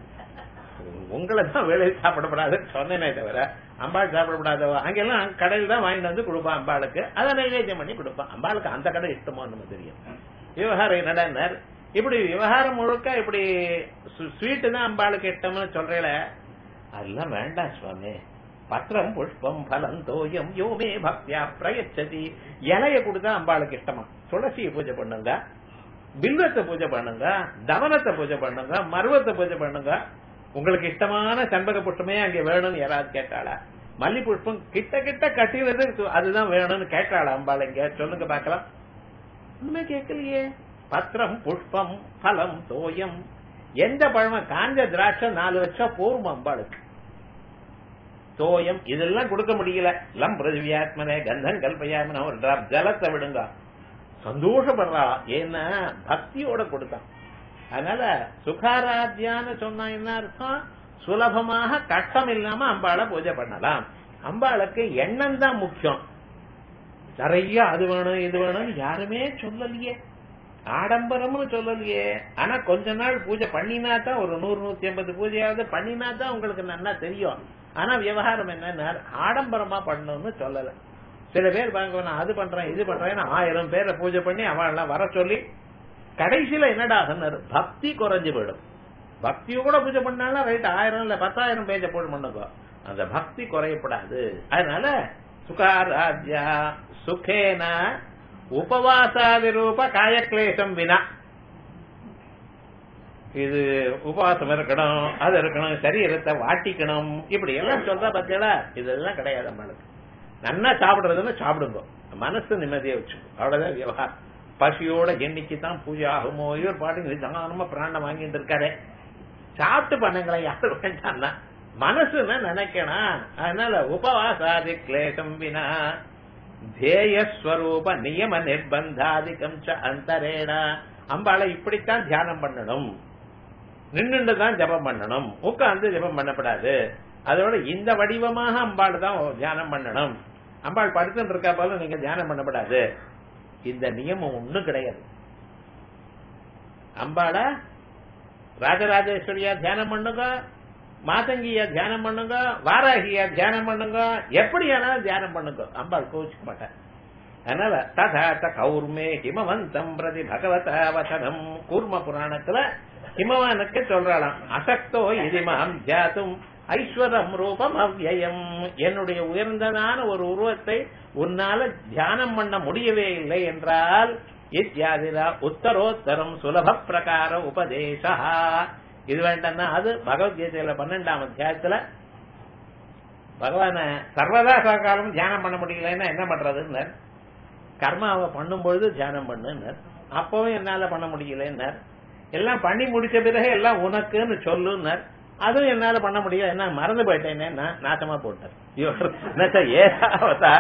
உங்களை தான் வேலையில் சாப்பிடப்படாதுன்னு சொன்னேனே தவிர அம்பாள் சாப்பிடப்படாதவா அங்கெல்லாம் கடையில் தான் வாங்கிட்டு வந்து கொடுப்பான் அம்பாளுக்கு அதை நைவேத்தியம் பண்ணி கொடுப்பான் அம்பாளுக்கு அந்த கடை இஷ்டமோ நம்ம தெரியும் விவகாரம் என்னடா இப்படி விவகாரம் முழுக்க இப்படி ஸ்வீட்டு தான் அம்பாளுக்கு இஷ்டம்னு சொல்றேல அதெல்லாம் வேண்டாம் சுவாமி பத்திரம் புஷ்பம் பலம் தோயம் யோமே பக்தியா பிரயச்சதி இலைய கொடுத்தா அம்பாளுக்கு இஷ்டமா துளசியை பூஜை பண்ணுங்க பில்வத்தை பூஜை பண்ணுங்க தவனத்தை பூஜை பண்ணுங்க மருவத்தை பூஜை பண்ணுங்க உங்களுக்கு இஷ்டமான சண்பக புஷ்பமே அங்க வேணும்னு யாராவது கேட்டாளா மல்லி புஷ்பம் கிட்ட கிட்ட கட்டினது அதுதான் வேணும்னு கேட்டாளா அம்பாள் இங்க சொல்லுங்க பாக்கலாம் ஒண்ணுமே கேட்கலையே பத்திரம் புஷ்பம் பலம் தோயம் எந்த பழமும் காஞ்ச திராட்சை நாலு வருஷம் போரும் அம்பாளுக்கு தோயம் இதெல்லாம் கொடுக்க முடியல லம் பிரதிவியாத்மனே கந்தம் கல்பயாமன ஒரு டிராப் ஜலத்தை விடுங்க சந்தோஷப்படுறா ஏன்னா பக்தியோட கொடுத்தான் அதனால சுகாராத்தியான்னு சொன்னா என்ன அர்த்தம் சுலபமாக கஷ்டம் இல்லாம அம்பாளை பூஜை பண்ணலாம் அம்பாளுக்கு எண்ணம் தான் முக்கியம் நிறைய அது வேணும் இது வேணும்னு யாருமே சொல்லலையே ஆடம்பரம்னு சொல்லலையே ஆனா கொஞ்ச நாள் பூஜை பண்ணினா தான் ஒரு நூறு நூத்தி ஐம்பது பூஜையாவது பண்ணினா தான் உங்களுக்கு நல்லா தெரியும் ஆனா விவகாரம் என்னன்னா ஆடம்பரமா பண்ணணும்னு சொல்லல சில பேர் பாங்க நான் அது பண்றேன் இது பண்றேன் ஆயிரம் பேரை பூஜை பண்ணி அவெல்லாம் வர சொல்லி கடைசியில என்னடா பக்தி குறைஞ்சு போயிடும் பக்திய கூட பூஜை பண்ணாலும் ரைட் ஆயிரம் இல்ல பத்தாயிரம் பேஜை பூஜை பண்ணுங்க அந்த பக்தி குறையப்படாது அதனால சுகாராஜ்யா சுகேன உபவாசாதி ரூப காயக்லேசம் வினா இது உபவாசம் இருக்கணும் அது இருக்கணும் சரீரத்தை வாட்டிக்கணும் இப்படி எல்லாம் சொல்றா பத்தியலா இதெல்லாம் கிடையாது நம்மளுக்கு நல்லா சாப்பிடுறதுன்னு சாப்பிடுங்க மனசு நிம்மதியா வச்சுக்கோ அவ்வளவுதான் விவகாரம் பசியோட எண்ணிக்கை தான் பூஜை ஆகுமோ இவர் பாட்டு நிதானமா பிராண்டம் வாங்கிட்டு இருக்காரு சாப்பிட்டு பண்ணுங்களேன் யாரு வேண்டாம்னா மனசுன்னு நினைக்கணும் அதனால உபவாசாதி கிளேசம் வினா தேயஸ்வரூப நியம நிர்பந்தாதிகம் ச அந்தரேட அம்பாளை இப்படித்தான் தியானம் பண்ணணும் நின்னுண்டு தான் ஜபம் பண்ணணும் உட்கார்ந்து ஜபம் பண்ணப்படாது அதோட இந்த வடிவமாக அம்பாள் தான் தியானம் பண்ணணும் அம்பாள் படுத்துட்டு இருக்கா போல நீங்க தியானம் பண்ணப்படாது இந்த நியமம் ஒண்ணும் கிடையாது அம்பாள ராஜராஜேஸ்வரியா தியானம் பண்ணுங்க மாதங்கியா தியானம் பண்ணுங்க வாராகியா தியானம் பண்ணுங்க எப்படியானாலும் தியானம் பண்ணுங்க அம்பாள் கோவிச்சுக்க மாட்டேன் அதனால ததாத்த கௌர்மே ஹிமவந்தம் பிரதி பகவத வசனம் கூர்ம புராணத்துல ஹிமவானுக்கு சொல்றாளாம் அசக்தோ இதிமாம் ஜாத்தும் ஐஸ்வரம் ரூபம் அவ்யயம் என்னுடைய உயர்ந்ததான ஒரு உருவத்தை உன்னால தியானம் பண்ண முடியவே இல்லை என்றால் இத்தியாதிரா உத்தரோத்தரம் சுலப பிரகார உபதேசா இது வேண்டாம்னா அது பகவத்கீதையில பன்னெண்டாம் அத்தியாயத்துல பகவான சர்வதா சாக்காலம் தியானம் பண்ண முடியலன்னா என்ன பண்றதுன்னு கர்மாவை பண்ணும்பொழுது தியானம் பண்ணுன்னார் அப்பவும் என்னால பண்ண முடியலன்னார் எல்லாம் பண்ணி முடிச்ச பிறகு எல்லாம் உனக்குன்னு சொல்லுன்னார் அதுவும் என்னால பண்ண முடியல என்ன மறந்து போயிட்டேன்னு நாசமா போட்டார் ஏதாவதா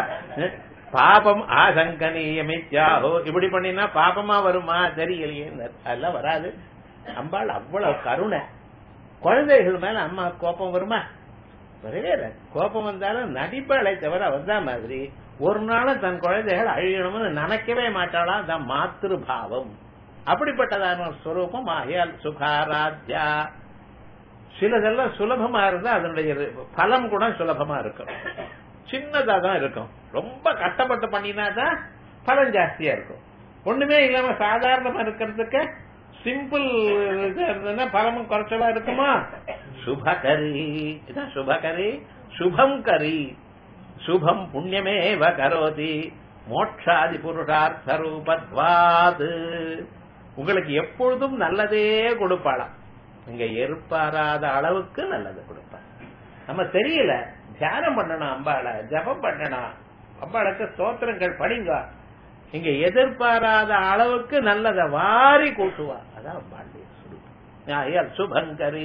பாபம் ஆசங்கனீயமித்யாஹோ இப்படி பண்ணினா பாபமா வருமா தெரியலையே அதெல்லாம் வராது அம்பாள் அவ்வளவு கருணை குழந்தைகள் மேல அம்மா கோபம் வருமா வரவே கோபம் வந்தாலும் நடிப்பாளை தவிர வந்தா மாதிரி ஒரு நாளும் தன் குழந்தைகள் அழியணும்னு நினைக்கவே மாட்டாளாம் தன் மாத்திரு பாவம் அப்படிப்பட்டதான ஸ்வரூபம் ஆகியால் சுகாராத்யா சிலதெல்லாம் சுலபமா இருந்தா அதனுடைய பலம் கூட சுலபமா இருக்கும் சின்னதா தான் இருக்கும் ரொம்ப கஷ்டப்பட்டு பண்ணினா தான் பலன் ஜாஸ்தியா இருக்கும் ஒண்ணுமே இல்லாம சாதாரணமா இருக்கிறதுக்கு சிம்பிள் இருந்ததுன்னா பலமும் குறைச்சலா இருக்குமா சுபகரி இதான் சுபகரி சுபம் கரி சுபம் புண்ணியமேவ கரோதி மோட்சாதி புருஷார்த்த ரூபத்வாது உங்களுக்கு எப்பொழுதும் நல்லதே கொடுப்பாளாம் நீங்க எதிர்பாராத அளவுக்கு நல்லது கொடுப்பாள் நம்ம தெரியல தியானம் பண்ணணும் அம்பாள ஜபம் பண்ணணும் அம்பாளுக்கு ஸ்தோத்திரங்கள் படிங்க இங்க எதிர்பாராத அளவுக்கு நல்லதை வாரி கூட்டுவா அதான் அம்பாளுடைய சுருக்கம் சுபங்கரி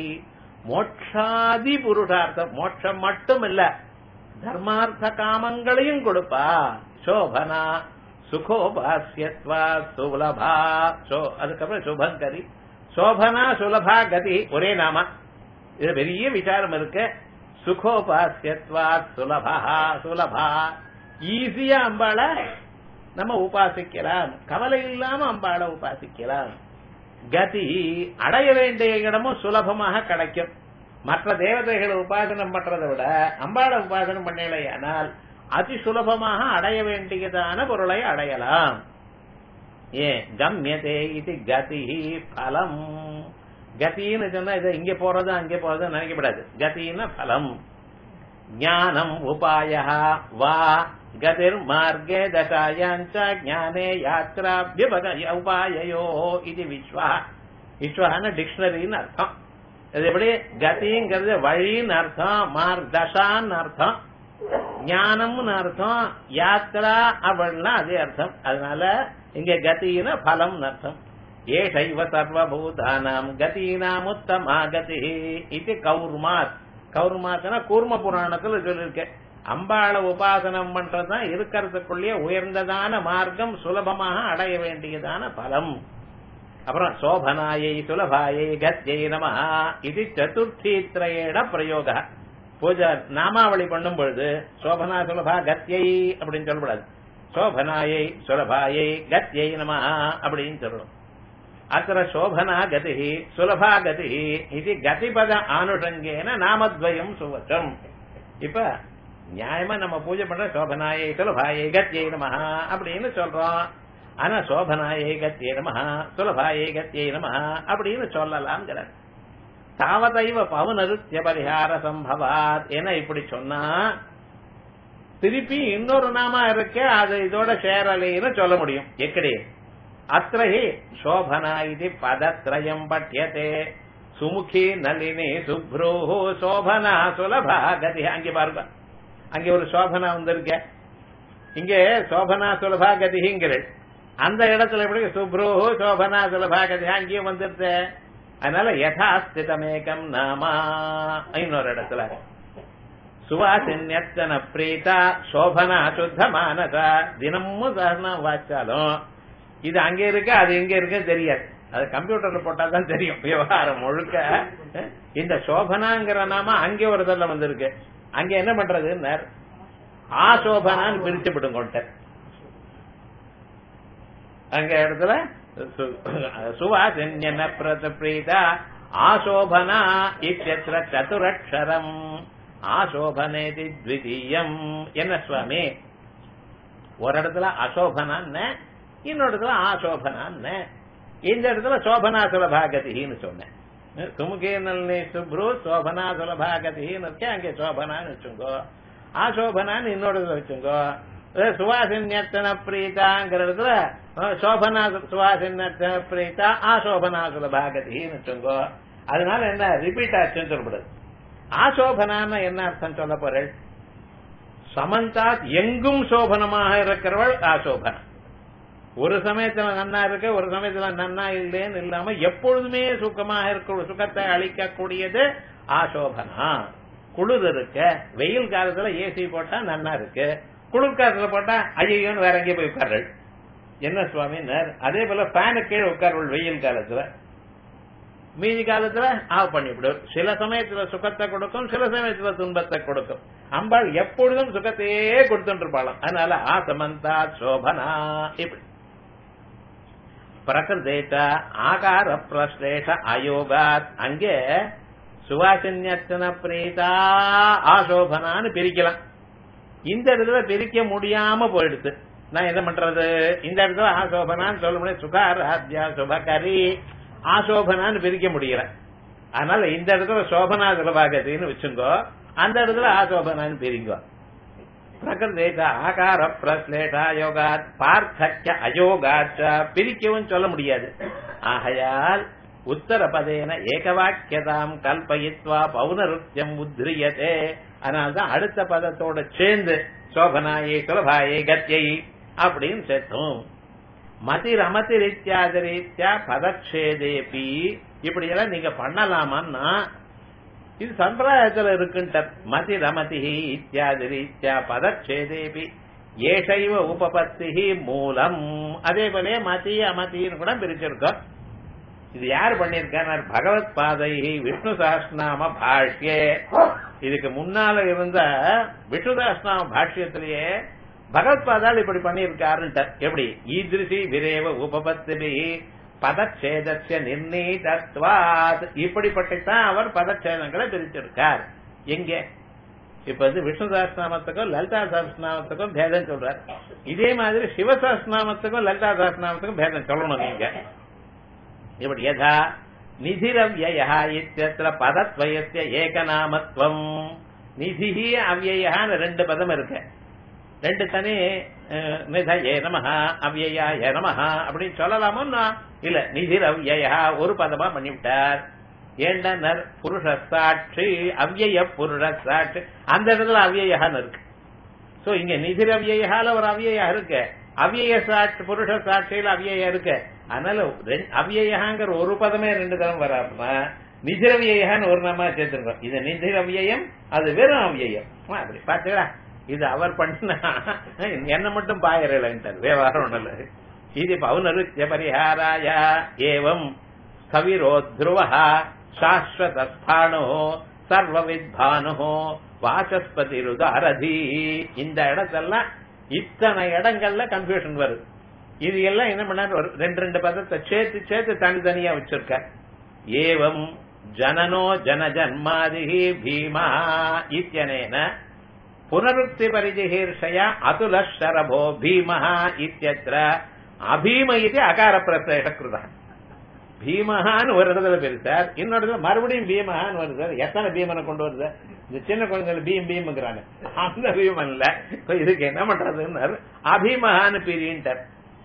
மோட்சாதி புருஷார்த்தம் மோட்சம் மட்டும் இல்ல தர்மார்த்த காமங்களையும் கொடுப்பா சோபனா சுகோபாசியத்வா சுலபா அதுக்கப்புறம் சுபங்கரி சோபனா சுலபா கதி ஒரே நாம இது பெரிய விசாரம் இருக்கு சுகோபாசியத்வா சுலபா சுலபா ஈஸியா அம்பாள நம்ம உபாசிக்கலாம் கவலை இல்லாம அம்பாள உபாசிக்கலாம் கதி அடைய வேண்டிய இடமும் சுலபமாக கிடைக்கும் மற்ற தேவதைகளை உபாசனம் பண்றதை விட அம்பாள உபாசனம் பண்ணலையானால் அதி சுலபமாக அடைய வேண்டியதான பொருளை அடையலாம் ஏன் கம்யதே இது கதி பலம் கத்தின்னு சொன்னா இது இங்க போறது அங்க போறது நினைக்கப்படாது கத்தின்னா பலம் ஞானம் உபாய வா கதிர் மார்க்கே தசாயாஞ்ச ஞானே யாத்ராபியபக உபாயோ இது விஸ்வா விஸ்வான டிக்ஷனரின்னு அர்த்தம் இது எப்படி கதிங்கிறது வழின்னு அர்த்தம் மார்க் தசான்னு அர்த்தம் ஞானம்னு அர்த்தம் யாத்ரா அப்படின்னா அதே அர்த்தம் அதனால இங்க கத்தின பலம் அர்த்தம் ஏஷைவ சர்வபூதானாம் கதீனாம் உத்தமா கதி இது கௌர்மாத் கௌர்மாத்னா கூர்ம புராணத்துல சொல்லியிருக்கேன் அம்பாள உபாசனம் பண்றதுதான் இருக்கிறதுக்குள்ளேயே உயர்ந்ததான மார்க்கம் சுலபமாக அடைய வேண்டியதான பலம் அப்புறம் சோபனாயை சுலபாயை கத்யை நம இது சதுர்த்தி திரையேட பிரயோக பூஜா நாமாவளி பண்ணும் பொழுது சோபனா சுலபா கத்யை அப்படின்னு சொல்லக்கூடாது சோபனாயை சுலபாயை கத்யை நம அப்படின்னு சொல்லணும் அத்த சோபனா கதி சுலபா கதி இது கதிபத ஆனுஷங்கேன நாமத்வயம் சுவச்சம் இப்ப நியாயமா நம்ம பூஜை பண்ற சோபனாயை சுலபாயை கத்தியை நம அப்படின்னு சொல்றோம் ஆனா சோபனாயை கத்தியை நம சுலபாயை கத்தியை நம அப்படின்னு சொல்லலாம்ங்கிறார் தாவதைவ பவனருத்திய பரிகார சம்பவாத் என இப்படி சொன்னா திருப்பி இன்னொரு நாமா இருக்கு அது இதோட சேரலைன்னு சொல்ல முடியும் எப்படி அத்திரஹி சோபனா இது பதத்ரயம் பட்டியதே சுமுகி நளினி சுப்ரூ சோபனா சுலபா கதி அங்கே பாருங்க அங்கே ஒரு சோபனா வந்திருக்க இங்க சோபனா சுலபா கதிங்கிறது அந்த இடத்துல எப்படி சுப்ரூ சோபனா சுலபா கதி அங்கேயும் வந்துருது அதனால யதாஸ்திதமேகம் நாமா இன்னொரு இடத்துல சுவாசின்யத்தன பிரீதா சோபனா சுத்த மானசா தினமும் சரணம் வாச்சாலும் இது அங்க இருக்கு அது எங்க இருக்கு தெரியாது அது கம்ப்யூட்டர்ல போட்டா தான் தெரியும் விவகாரம் முழுக்க அஹ், இந்த சோபனாங்கிற நாம அங்கே ஒரு தடவை வந்திருக்கு அங்க என்ன பண்றது ஆசோபனான்னு பிரிச்சு விடுங்கொண்ட அங்க இடத்துல சு- சுவாசன்யன பிரத பிரீதா ஆசோபனா இத்தியத்திர சதுரக்ஷரம் ஆசோபனேதி த்விதீயம் என்ன சுவாமி ஒரு இடத்துல அசோபனான்னு இன்னொரு இடத்துல ஆசோபனான்னு இந்த இடத்துல சோபனா சுலபாகதின்னு சொன்னேன் துமுகே நல்லி சுப்ரு சோபனா சுலபாகதின்னு இருக்கேன் அங்கே சோபனான்னு வச்சுங்கோ ஆசோபனான்னு இன்னொரு இடத்துல வச்சுங்கோ அஹ் சுவாசின்யத்தன பிரீதாங்கிற இடத்துல அஹ் சோபனா சுவாசின்யத்தன பிரீதா ஆசோபனா சுலபாகதின்னு வச்சுங்கோ அதனால என்ன ரிப்பீட் ஆச்சுன்னு சொல்லப்படுது ஆசோபனான்னு என்ன அர்த்தம் சொல்ல போறேன் சமந்தாத் எங்கும் சோபனமாக இருக்கிறவள் ஆசோபனா ஒரு சமயத்துல நன்னா இருக்கு ஒரு சமயத்துல நன்னா இல்லைன்னு இல்லாம எப்பொழுதுமே சுகமாக இருக்க சுகத்தை அளிக்கக்கூடியது ஆசோபனா குளிர் இருக்க வெயில் காலத்துல ஏசி போட்டா நன்னா இருக்கு குளிர் காலத்துல போட்டா ஐயோன்னு வேற எங்கேயும் போய் உட்கார்கள் என்ன சுவாமினர் அதே போல ஃபேனு கீழே உட்கார்வள் வெயில் காலத்துல மீதி காலத்துல ஆஃப் பண்ணிவிடும் சில சமயத்துல சுகத்தை கொடுக்கும் சில சமயத்துல துன்பத்தை கொடுக்கும் அம்பாள் எப்பொழுதும் சுகத்தையே கொடுத்துட்டு இருப்பாளாம் அதனால ஆசமந்தா சோபனா இப்படி பிரகிருதேச்ச ஆகார பிரஸ்லேஷ அயோகாத் அங்கே சுவாசன்யத்தன பிரீதா ஆசோபனான்னு பிரிக்கலாம் இந்த இடத்துல பிரிக்க முடியாம போயிடுது நான் என்ன பண்றது இந்த இடத்துல ஆசோபனான்னு சொல்ல முடியாது சுகாராத்யா சுபகரி ஆசோபனான்னு பிரிக்க முடியல அதனால இந்த இடத்துல சோபனா சுலபாகத்தின்னு வச்சுங்கோ அந்த இடத்துல ஆசோபனான்னு பிரிங்கோ பிரகிருதேக ஆகார பிரஸ்லேஷா யோகாத் பார்த்தக்க அயோகாச்ச பிரிக்கவும் சொல்ல முடியாது ஆகையால் உத்தரபதேன ஏகவாக்கியதாம் கல்பயித்வா பௌனருத்தியம் உத்ரியதே அதனால்தான் அடுத்த பதத்தோட சேர்ந்து சோபனாயே சுலபாயே கத்தியை அப்படின்னு சேர்த்தோம் மதிர் அமதிர் இத்தியாதி ரீத்யா பதக்ஷேதேபி இப்படி எல்லாம் நீங்க பண்ணலாமான்னா இது சம்பிரதாயத்துல இருக்குன்ட்ட மதி ரமதி இத்தியாதி ரீத்யா பதக்ஷேதேபி ஏஷைவ உபபத்தி மூலம் அதே போல மதி அமதின்னு கூட பிரிச்சிருக்கோம் இது யார் பண்ணிருக்கார் பகவத் பாதை விஷ்ணு சஹஸ்நாம பாஷ்யே இதுக்கு முன்னால இருந்த விஷ்ணு சஹஸ்நாம பாஷ்யத்திலேயே பகவத் பாதால் இப்படி பண்ணியிருக்காருன்ட்ட எப்படி ஈதிருசி விரேவ உபபத்திபி பதச்சேதஸ்ய நிர்ணீதத்வாத் இப்படிப்பட்டுத்தான் அவர் பதச்சேதங்களை பிரிச்சிருக்கார் எங்க இப்ப வந்து விஷ்ணு சஹஸ்நாமத்துக்கும் லலிதா சஹஸ்நாமத்துக்கும் பேதம் சொல்றார் இதே மாதிரி சிவ சஹஸ்நாமத்துக்கும் லலிதா சஹஸ்நாமத்துக்கும் பேதம் சொல்லணும் நீங்க இப்படி யதா நிதிரவ்யயா இத்தியத்திர பதத்வயத்திய ஏகநாமத்துவம் நிதிஹி அவ்யயான்னு ரெண்டு பதம் இருக்கு ரெண்டு தனி அஹ், நிதயே நமஹ அவ்யயாய நமஹ அப்படின்னு சொல்லலாமோ இல்ல நிதிர் அவ்யயா ஒரு பதமா பண்ணிவிட்டார் ஏண்டனர் புருஷ சாட்சி அவ்யய புருஷ சாட்சி அந்த இடத்துல அவ்யயான்னு இருக்கு சோ இங்க நிதிர் அவ்யயால ஒரு அவ்யயா இருக்கு அவ்யய சாட்சி புருஷ சாட்சியில அவ்யயா இருக்கு அதனால ரெண்- அவ்யயங்கிற ஒரு பதமே ரெண்டு தரம் வராம நிதிரவியான்னு ஒரு நாம சேர்த்திருக்கோம் இது நிதிரவியம் அது வெறும் அவ்யயம் ஆ, அப்படி பாத்துக்கிறா இது அவர் பண்ணா என்ன மட்டும் பாயறலன்ட்டார் விவகாரம் ஒண்ணுல இது பௌனருத்திய பரிஹாராய ஏவம் கவிரோ த்ருவ சாஸ்வதஸ்தானோ சர்வவித்பானு வாசஸ்பதி ருதாரதி இந்த இடத்தெல்லாம் இத்தனை இடங்கள்ல கன்ஃபியூஷன் வருது இது எல்லாம் என்ன பண்ணாரு ஒரு ரெண்டு ரெண்டு பதத்தை சேர்த்து சேர்த்து தனித்தனியா வச்சிருக்க ஏவம் ஜனனோ ஜன ஜன்மாதிகி பீமா இத்தியனேன புனருக்தி பரிஜிஹீர்ஷய அதுல ஷரபோ பீமஹ இத்தியத்ர அபீம இது அகார பிரசேஷ கிருதா பீமஹான்னு ஒரு இடத்துல பெருசார் இன்னொரு இடத்துல மறுபடியும் பீமஹான்னு வருது சார் எத்தனை பீமனை கொண்டு வருது இந்த சின்ன குழந்தைகள் பீம் பீம்ங்கிறாங்க அந்த பீமன் இல்ல இப்ப இதுக்கு என்ன பண்றதுன்னு அபிமஹான்னு பிரின்ட்டார்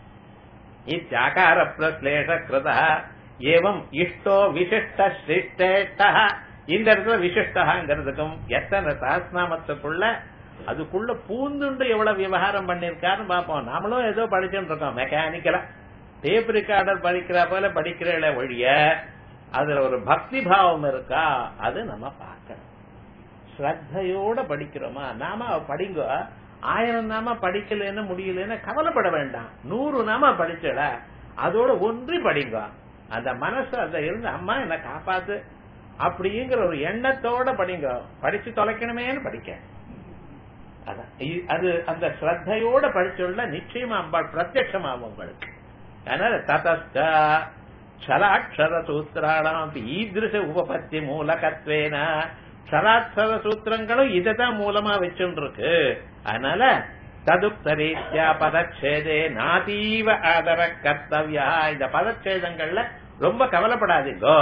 இத்தியாகார பிரஸ்லேஷ கிருத ஏவம் இஷ்டோ விசிஷ்ட சிஷ்டேஷ்ட இந்த இடத்துல விசிஷ்டங்கிறதுக்கும் எத்தனை சாஸ்நாமத்துக்குள்ள அதுக்குள்ள பூந்துண்டு எவ்வளவு விவகாரம் பண்ணிருக்காருன்னு பார்ப்போம் நாமளும் ஏதோ படிச்சுட்டு இருக்கோம் மெக்கானிக்கலா டேப் ரெக்கார்டர் படிக்கிற போல படிக்கிற வழிய அதுல ஒரு பக்தி பாவம் இருக்கா அது நம்ம பார்க்கணும் ஸ்ரத்தையோட படிக்கிறோமா நாம படிங்க ஆயிரம் நாம படிக்கலன்னு முடியலன்னு கவலைப்பட வேண்டாம் நூறு நாம படிச்சட அதோட ஒன்றி படிங்க அந்த மனசு அந்த இருந்து அம்மா என்ன காப்பாத்து அப்படிங்கிற ஒரு எண்ணத்தோட படிங்க படிச்சு தொலைக்கணுமேன்னு படிக்க அதான். இ- அது அந்த ஸ்ரத்தையோட படிச்சுள்ள நிச்சயமா அம்பாள் பிரத்யட்சமாகும் உங்களுக்கு அதனால ததஸ்த க்ஷராட்சர சூத்திராணம் ஈதிருஷ உபபத்தி மூலகத்வேன க்ஷராட்சர சூத்திரங்களும் இதைதான் மூலமா வச்சுட்டு இருக்கு அதனால ததுப்தரீத்யா பதச்சேதே நாதீவ ஆதர கர்த்தவ்யா இந்த பதச்சேதங்கள்ல ரொம்ப கவலைப்படாதீங்கோ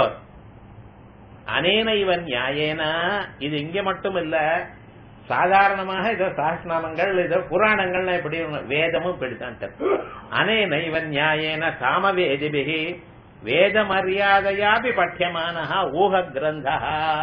அனேன இவன் நியாயேனா இது இங்க மட்டும் இல்ல சாதாரணமாக இதோ சாஸ்நாமங்கள் இதோ புராணங்கள்ல எப்படி வேதமும் இப்படித்தான் அனேன இவன் நியாயேன சாமவேதிபிகி வேத மரியாதையாபி பட்யமானஹா ஊக கிரந்தா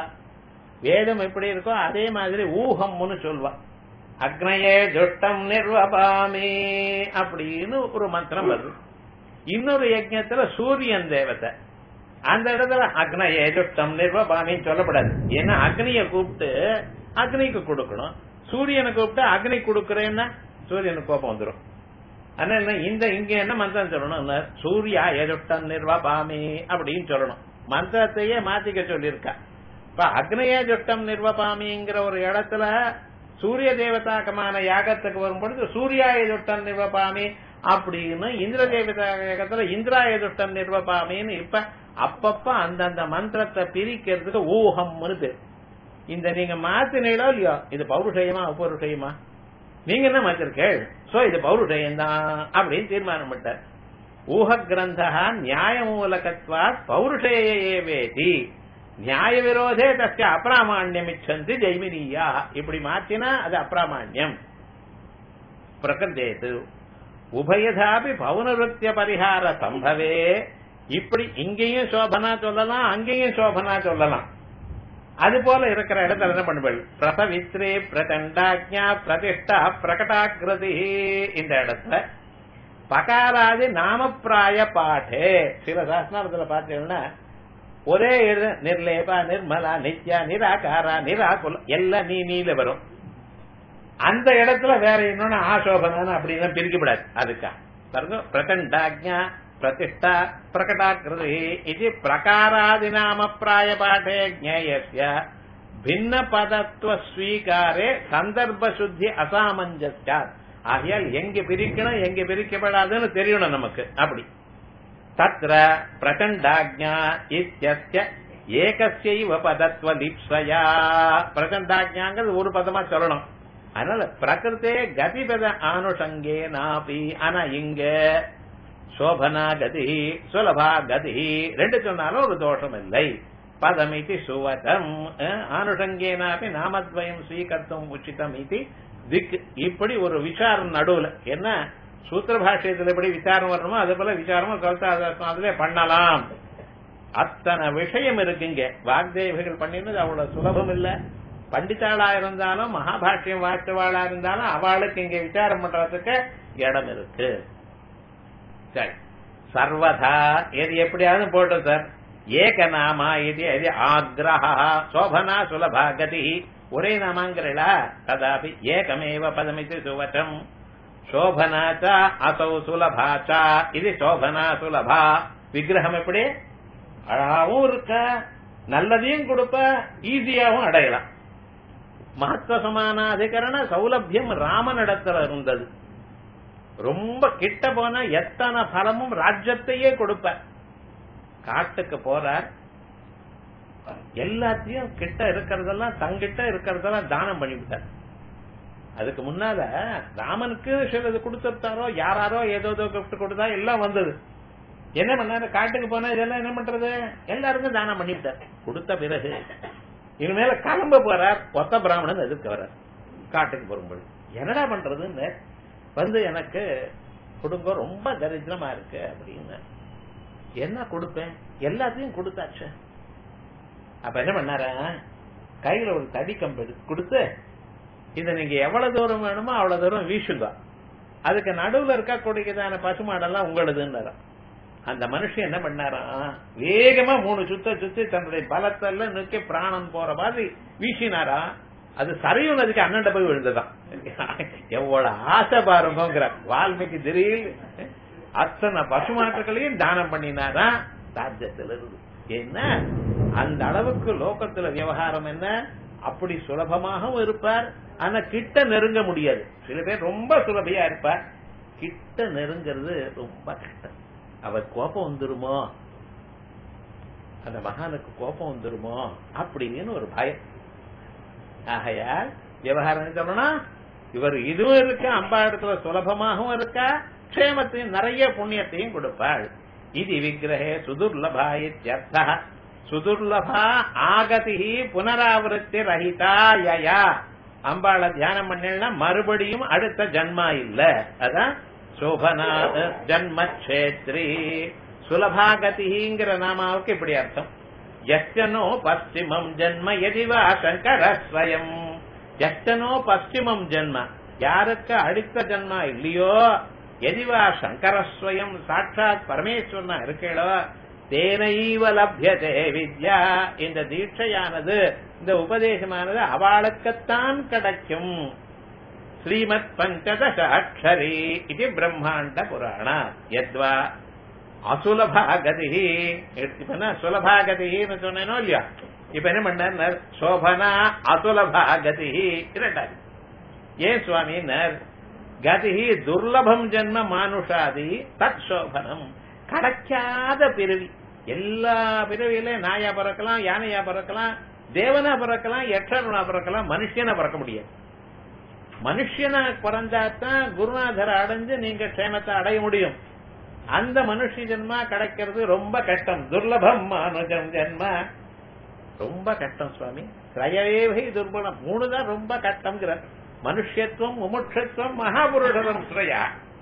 வேதம் எப்படி இருக்கோ அதே மாதிரி ஊகம்னு சொல்வா அக்னயே துஷ்டம் நிர்வபாமி அப்படின்னு ஒரு மந்திரம் வருது இன்னொரு யஜ்ஞத்துல சூரியன் தேவதை அந்த இடத்துல அக்னயே துஷ்டம் நிர்வபாமின்னு சொல்லப்படாது ஏன்னா அக்னிய கூப்பிட்டு அக்னிக்கு கொடுக்கணும் சூரியனை கூப்பிட்டு அக்னி கொடுக்கறேன்னா சூரியனுக்கு கோபம் வந்துடும் அதனால இந்த இங்க என்ன மந்திரம் சொல்லணும் சூர்யா எதுட்டம் நிர்வபாமி அப்படின்னு சொல்லணும் மந்திரத்தையே மாத்திக்க சொல்லியிருக்கா இப்ப அக்னய ஜுட்டம் நிர்வபாமிங்கிற ஒரு இடத்துல சூரிய தேவதாக்கமான யாகத்துக்கு வரும்பொழுது சூர்யாய துட்டம் நிர்வபாமி அப்படின்னு இந்திர தேவதா யாகத்துல இந்திராய துட்டம் நிர்வபாமின்னு இப்ப அப்பப்ப அந்தந்த மந்திரத்தை பிரிக்கிறதுக்கு ஊகம்னு பேர் இந்த நீங்க மாத்தினீங்களோ இல்லையோ இது பௌருஷயமா அபௌருஷயமா நீங்க என்ன மாத்திருக்கேள் சோ இது பௌருஷயம் தான் அப்படின்னு தீர்மானம் பண்ணிட்டார் ஊக கிரந்தா நியாய மூலகத்வா பௌருஷேயேவேதி நியாய விரோதே தஸ்ய அப்பிராமாண்யம் இச்சந்தி ஜெய்மினியா இப்படி மாத்தினா அது அப்பிராமாண்யம் பிரகந்தேது உபயதாபி பௌனருத்திய பரிகார சம்பவே இப்படி இங்கேயும் சோபனா சொல்லலாம் அங்கேயும் சோபனா சொல்லலாம் அது போல இருக்கிற இடத்துல என்ன பண்ணுவள் பிரசவித்ரே பிரதண்டாஜ்ஞா பிரதிஷ்டா பிரகடாகிருதி இந்த இடத்துல பகாராதி நாமப்பிராய பாட்டே சில சாஸ்திரத்துல பார்த்தீங்கன்னா ஒரே எழுத நிர்லேபா நிர்மலா நித்யா நிராகாரா நிராகுல எல்லாம் நீ நீல வரும் அந்த இடத்துல வேற இன்னொன்னு ஆசோபனான அப்படின்னா பிரிக்கப்படாது அதுக்கா பாருங்க பிரகண்டாஜ்ஞா பிரதிஷ்டா பிரகடாகிருதி இது பிரகாராதி நாம பிராய பாட்டே ஜேயஸ்ய பின்ன பதத்துவ ஸ்வீகாரே சந்தர்ப்ப சுத்தி அசாமஞ்சஸ்யா ஆகையால் எங்க பிரிக்கணும் எங்க பிரிக்கப்படாதுன்னு தெரியணும் நமக்கு அப்படி தத்ர பிரகண்டாஜ்ஞா இத்தியஸ்ய ஏகஸ்யைவ பதத்வ லிப்சயா பிரகண்டாஜ்ஞாங்கிறது ஒரு பதமா சொல்லணும் அதனால பிரகிருத்தே கதிபத ஆனுஷங்கே நாபி ஆனா இங்க சோபனா கதி சுலபா கதி ரெண்டு சொன்னாலும் ஒரு தோஷம் இல்லை பதமிதி சுவதம் ஆனுஷங்கேனாபி நாமத்வயம் ஸ்வீகர்த்தம் உச்சிதம் இது திக் இப்படி ஒரு விசாரம் நடுவுல என்ன சூத்திர பாஷ்யத்தில் எப்படி விசாரம் வரணுமோ அதே போல விசாரமும் கல்தாதாசனத்திலே பண்ணலாம் அத்தனை விஷயம் இருக்குங்க வாக்தேவிகள் பண்ணினது அவ்வளவு சுலபம் இல்ல பண்டிதாளா இருந்தாலும் மகாபாஷ்யம் வாய்ச்சவாளா இருந்தாலும் அவளுக்கு இங்க விசாரம் பண்றதுக்கு இடம் இருக்கு சரி சர்வதா எது எப்படியாவது போட்டோம் சார் ஏக நாமா இது இது ஆக்ரஹா சோபனா சுலபா கதி ஒரே நாமாங்கிறா ததாபி ஏகமேவ பதமித்து சுவச்சம் சோபனாச்ச அசௌ சுலபாச்சா இது சோபனா சுலபா விக்கிரகம் எப்படி அழகாவும் இருக்க நல்லதையும் கொடுப்ப ஈஸியாவும் அடையலாம் மகத்துவ சமான அதிகரண சௌலபியம் ராமனிடத்துல இருந்தது ரொம்ப கிட்ட போனா எத்தனை பலமும் ராஜ்யத்தையே கொடுப்ப காட்டுக்கு போறார் எல்லாத்தையும் கிட்ட இருக்கிறதெல்லாம் தங்கிட்ட இருக்கிறதெல்லாம் தானம் பண்ணிவிட்டார் அதுக்கு முன்னால ராமனுக்கு சிலது கொடுத்துட்டாரோ யாராரோ ஏதோ ஏதோ கிஃப்ட் கொடுத்தா எல்லாம் வந்தது என்ன பண்ணாரு காட்டுக்கு போனா இதெல்லாம் என்ன பண்றது எல்லாருக்கும் தானம் பண்ணிவிட்டார் கொடுத்த பிறகு இனிமேல கிளம்ப போறார் ஒத்த பிராமணன் எதிர்க்க வர்றார் காட்டுக்கு போகும்போது என்னடா பண்றதுன்னு வந்து எனக்கு குடும்பம் ரொம்ப தரித்திரமா இருக்கு அப்படின்னு என்ன கொடுப்பேன் எல்லாத்தையும் கொடுத்தாச்சு அப்ப என்ன பண்ணாரா கையில ஒரு தடி கம்பு எடுத்து கொடுத்து இத நீங்க எவ்வளவு தூரம் வேணுமோ அவ்வளவு தூரம் வீசுங்க அதுக்கு நடுவுல இருக்க கூடியதான பசுமாடெல்லாம் உங்களுதுன்னு அந்த மனுஷன் என்ன பண்ணாராம் வேகமா மூணு சுத்த சுத்தி தன்னுடைய பலத்தெல்லாம் நோக்கி பிராணம் போற மாதிரி வீசினாரா அது சரையு நதிக்கு அண்ணண்ட போய் விழுந்ததான் எவ்வளவு ஆசை பாருங்கிற வால்மீகி திடீர் அத்தனை பசுமாட்டுகளையும் தானம் பண்ணினாரா ராஜ்யத்துல இருந்து என்ன அந்த அளவுக்கு லோகத்துல விவகாரம் என்ன அப்படி சுலபமாகவும் இருப்பார் ஆனா கிட்ட நெருங்க முடியாது சில பேர் ரொம்ப சுலபையா இருப்பார் கிட்ட நெருங்கிறது ரொம்ப கஷ்டம் அவர் கோபம் வந்துருமோ அந்த மகானுக்கு கோபம் வந்துருமோ அப்படின்னு ஒரு பயம் ஆகையால் விவகாரம் சொல்லணும் இவர் இதுவும் இருக்கா அம்பா இடத்துல சுலபமாகவும் இருக்கா க்ஷேமத்தையும் நிறைய புண்ணியத்தையும் கொடுப்பாள் இது விக்கிரகே சுதுர்லபா இத்தியர்த்தா சுதுர்லபா ஆகதி புனராவருத்தி ரஹிதா யயா அம்பாள தியானம் பண்ணா மறுபடியும் அடுத்த ஜன்மா இல்ல அதான் சோபனா ஜன்மக்ஷேத்ரி சுலபாகதிங்கிற நாமாவுக்கு இப்படி அர்த்தம் எச்சனோ பশ্চিமம் ஜன்ம எதிவா சங்கர ஸ்வயம் எச்சனோ பশ্চিமம் ஜன்ம யாருக்கு அடுத்த ஜன்மா இல்லையோ எதிவா சங்கரஸ்வயம் சாட்சாத் பரமேஸ்வரனா இருக்கேளோ தேனைவ லப்யதே வித்யா இந்த தீட்சையானது இந்த உபதேசமானது அவளுக்குத்தான் கிடைக்கும் ஸ்ரீமத் பஞ்சதச அக்ஷரி இது பிரம்மாண்ட புராண யத்வா அசுலபாகதி இப்ப என்ன சுலபாகதின்னு சொன்னேனோ இல்லையா இப்ப என்ன பண்ணார் சோபனா அசுலபாகதி இரண்டாவது ஏன் சுவாமினர் கதி துர்லபம் ஜென்ம மானுஷாதி தத் சோபனம் கிடைக்காத பிறவி எல்லா பிறவியிலும் நாயா பிறக்கலாம் யானையா பிறக்கலாம் தேவனா பிறக்கலாம் எட்டருணா பிறக்கலாம் மனுஷனா பிறக்க முடியாது மனுஷனா பிறந்தாதான் குருநாதரை அடைஞ்சு நீங்க க்ஷேமத்தை அடைய முடியும் அந்த மனுஷ ஜென்மா கிடைக்கிறது ரொம்ப கஷ்டம் துர்லபம் மனுஜம் ஜென்ம ரொம்ப கஷ்டம் சுவாமி திரயவேவை துர்பலம் மூணு தான் ரொம்ப கஷ்டம்ங்கிற மனுஷத்துவம் முமுட்சத்துவம் மகாபுருஷம் ஸ்ரயா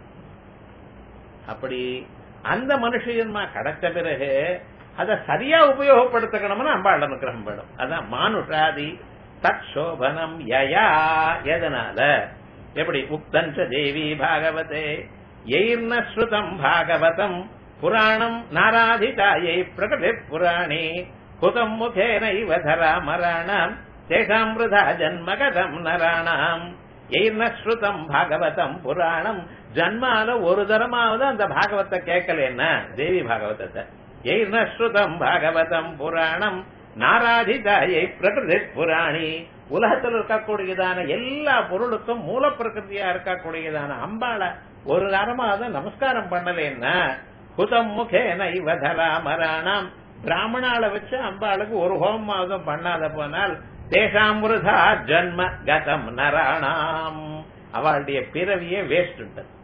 அப்படி அந்த மனுஷ ஜென்மா கிடைச்ச பிறகு அதை சரியா உபயோகப்படுத்திக்கணும்னு அம்பாள் அனுகிரகம் வேணும் அதான் மானுஷாதி தத் சோபனம் யயா எதனால எப்படி உக்தஞ்ச தேவி பாகவதே எயிர்ன ஸ்ருதம் பாகவதம் புராணம் நாராதிதாயை பிரகடே புராணே குதம் முகேனைவ தராமராணாம் தேஷாம் மிருதா ஜன்மகதம் நராணாம் எயிர்ன ஸ்ருதம் பாகவதம் புராணம் ஜன்மால ஒரு தரமாவது அந்த பாகவத்தை கேட்கலன்னா தேவி பாகவதத்தை எயிர்ன ஸ்ருதம் பாகவதம் புராணம் நாராதிதாயை பிரகிருதி புராணி உலகத்தில் இருக்கக்கூடியதான எல்லா பொருளுக்கும் மூல பிரகிருதியா இருக்கக்கூடியதான அம்பாள ஒரு நேரமாவது நமஸ்காரம் பண்ணலன்னா குதம் முகேன இவதராமராணாம் பிராமணால வச்சு அம்பாளுக்கு ஒரு ஹோமாவதும் பண்ணாத போனால் தேசாமிருதா ஜன்ம கதம் நராணாம் அவளுடைய பிறவியே வேஸ்ட்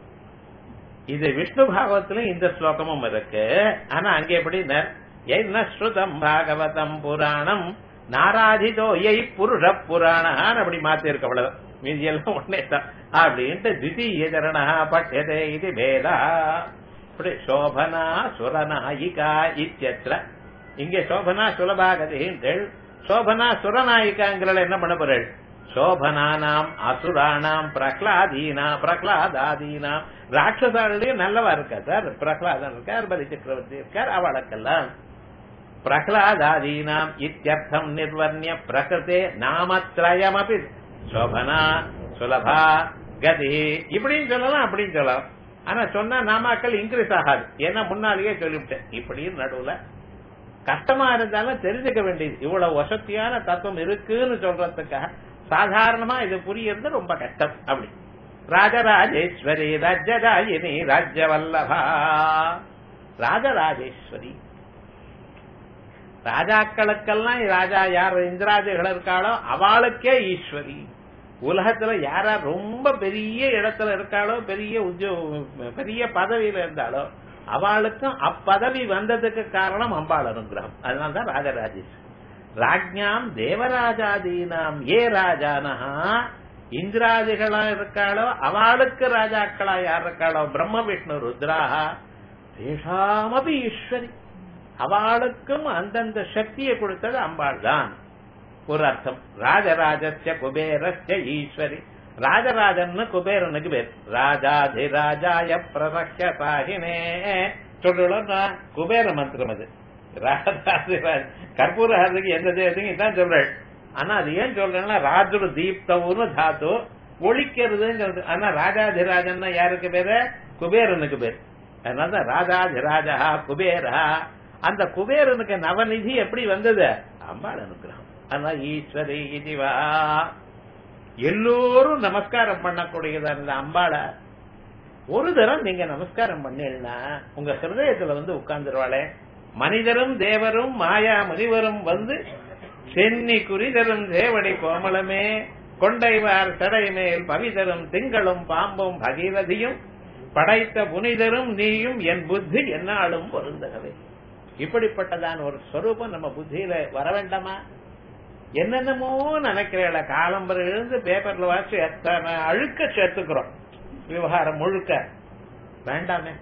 இது விஷ்ணு பாகவத்திலும் இந்த ஸ்லோகமும் இருக்கு ஆனா அங்க எப்படி என்ன ஸ்ருதம் பாகவதம் புராணம் நாராதிதோ எய் புருஷ புராணான்னு அப்படி மாத்தி இருக்க அவ்வளவுதான் மீதி எல்லாம் ஒன்னே தான் அப்படின்ட்டு தித்தீய சரணா பட்யதே இது வேதா இப்படி சோபனா சுரநாயிகா இத்தியற்ற இங்கே சோபனா சுலபாகதிகள் சோபனா சுரநாயிகாங்கிறத என்ன பண்ண போறேள் சோபனானாம் அசுரானாம் பிரகலாதீனா பிரகலாதாதீனாம் ராட்சசாலையும் நல்லவா இருக்கா சார் பிரகலாதன் இருக்கார் பலி சக்கரவர்த்தி இருக்கார் அவளுக்கெல்லாம் பிரகலாதாதீனாம் இத்தியர்த்தம் நிர்வர்ணிய பிரகிருதே நாமத்ரயமபி சோபனா சுலபா கதி இப்படின்னு சொல்லலாம் அப்படின்னு சொல்லலாம் ஆனா சொன்னா நாமாக்கள் இன்க்ரீஸ் ஆகாது ஏன்னா முன்னாலேயே சொல்லிவிட்டேன் இப்படின்னு நடுவுல கஷ்டமா இருந்தாலும் தெரிஞ்சுக்க வேண்டியது இவ்வளவு வசதியான தத்துவம் இருக்குன்னு சொல்றதுக்காக சாதாரணமா இது புரியறது ரொம்ப கஷ்டம் அப்படி ராஜராஜேஸ்வரி ராஜ்யதாயினி ராஜ்யவல்லபா ராஜராஜேஸ்வரி ராஜாக்களுக்கெல்லாம் ராஜா யார் இந்திராஜைகள் இருக்காளோ அவளுக்கே ஈஸ்வரி உலகத்துல யாரா ரொம்ப பெரிய இடத்துல இருக்காளோ பெரிய உத்தியோக பெரிய பதவியில இருந்தாலோ அவளுக்கும் அப்பதவி வந்ததுக்கு காரணம் அம்பாள் அனுகிரகம் அதனால்தான் ராஜராஜேஸ்வரி ராஜ்ஞாம் தேவராஜாதீனாம் ஏ ராஜானஹா இந்திராதிகளா இருக்காளோ அவளுக்கு ராஜாக்களா யார் இருக்காளோ பிரம்ம விஷ்ணு ருத்ராஹா தேஷாமபி ஈஸ்வரி அவளுக்கும் அந்தந்த சக்தியை கொடுத்தது அம்பாள் தான் ஒரு அர்த்தம் ராஜராஜஸ்ய குபேரஸ்ய ஈஸ்வரி ராஜராஜன்னு குபேரனுக்கு பேர் ராஜாதிராஜாய பிரசக்ய சாகினே சொல்லணும் குபேர மந்திரம் அது ராஜாதிராஜ் கற்பூரஹாரத்துக்கு எந்த தேவத்தையும் இதான் சொல்றேன் ஆனா அது ஏன் சொல்றேன்னா ராஜுரு தீப்தவுன்னு தாத்து ஒழிக்கிறதுங்கிறது ஆனா ராஜாதிராஜன்னா யாருக்கு பேரு குபேரனுக்கு பேர் அதனாலதான் ராஜாதிராஜா குபேரா அந்த குபேரனுக்கு நவநிதி எப்படி வந்தது அம்பாள் அனுகிரகம் அதான் ஈஸ்வரி இதுவா எல்லோரும் நமஸ்காரம் பண்ணக்கூடியதா இருந்த அம்பாள ஒரு தரம் நீங்க நமஸ்காரம் பண்ணீங்கன்னா உங்க ஹிருதயத்துல வந்து உட்கார்ந்துருவாளே மனிதரும் தேவரும் மாயா முனிவரும் வந்து சென்னி குறிதரும் தேவடி கோமளமே கொண்டைவார் தடை மேல் பவிதரும் திங்களும் பாம்பும் பகீரதியும் படைத்த புனிதரும் நீயும் என் புத்தி என்னாலும் பொருந்தகவே இப்படிப்பட்டதான ஒரு ஸ்வரூபம் நம்ம புத்தியில வர வேண்டாமா என்னென்னமோ நினைக்கிறேன் காலம்பரம் எழுந்து பேப்பர்ல வாசி எத்தனை அழுக்க சேர்த்துக்கிறோம் விவகாரம் முழுக்க வேண்டாமே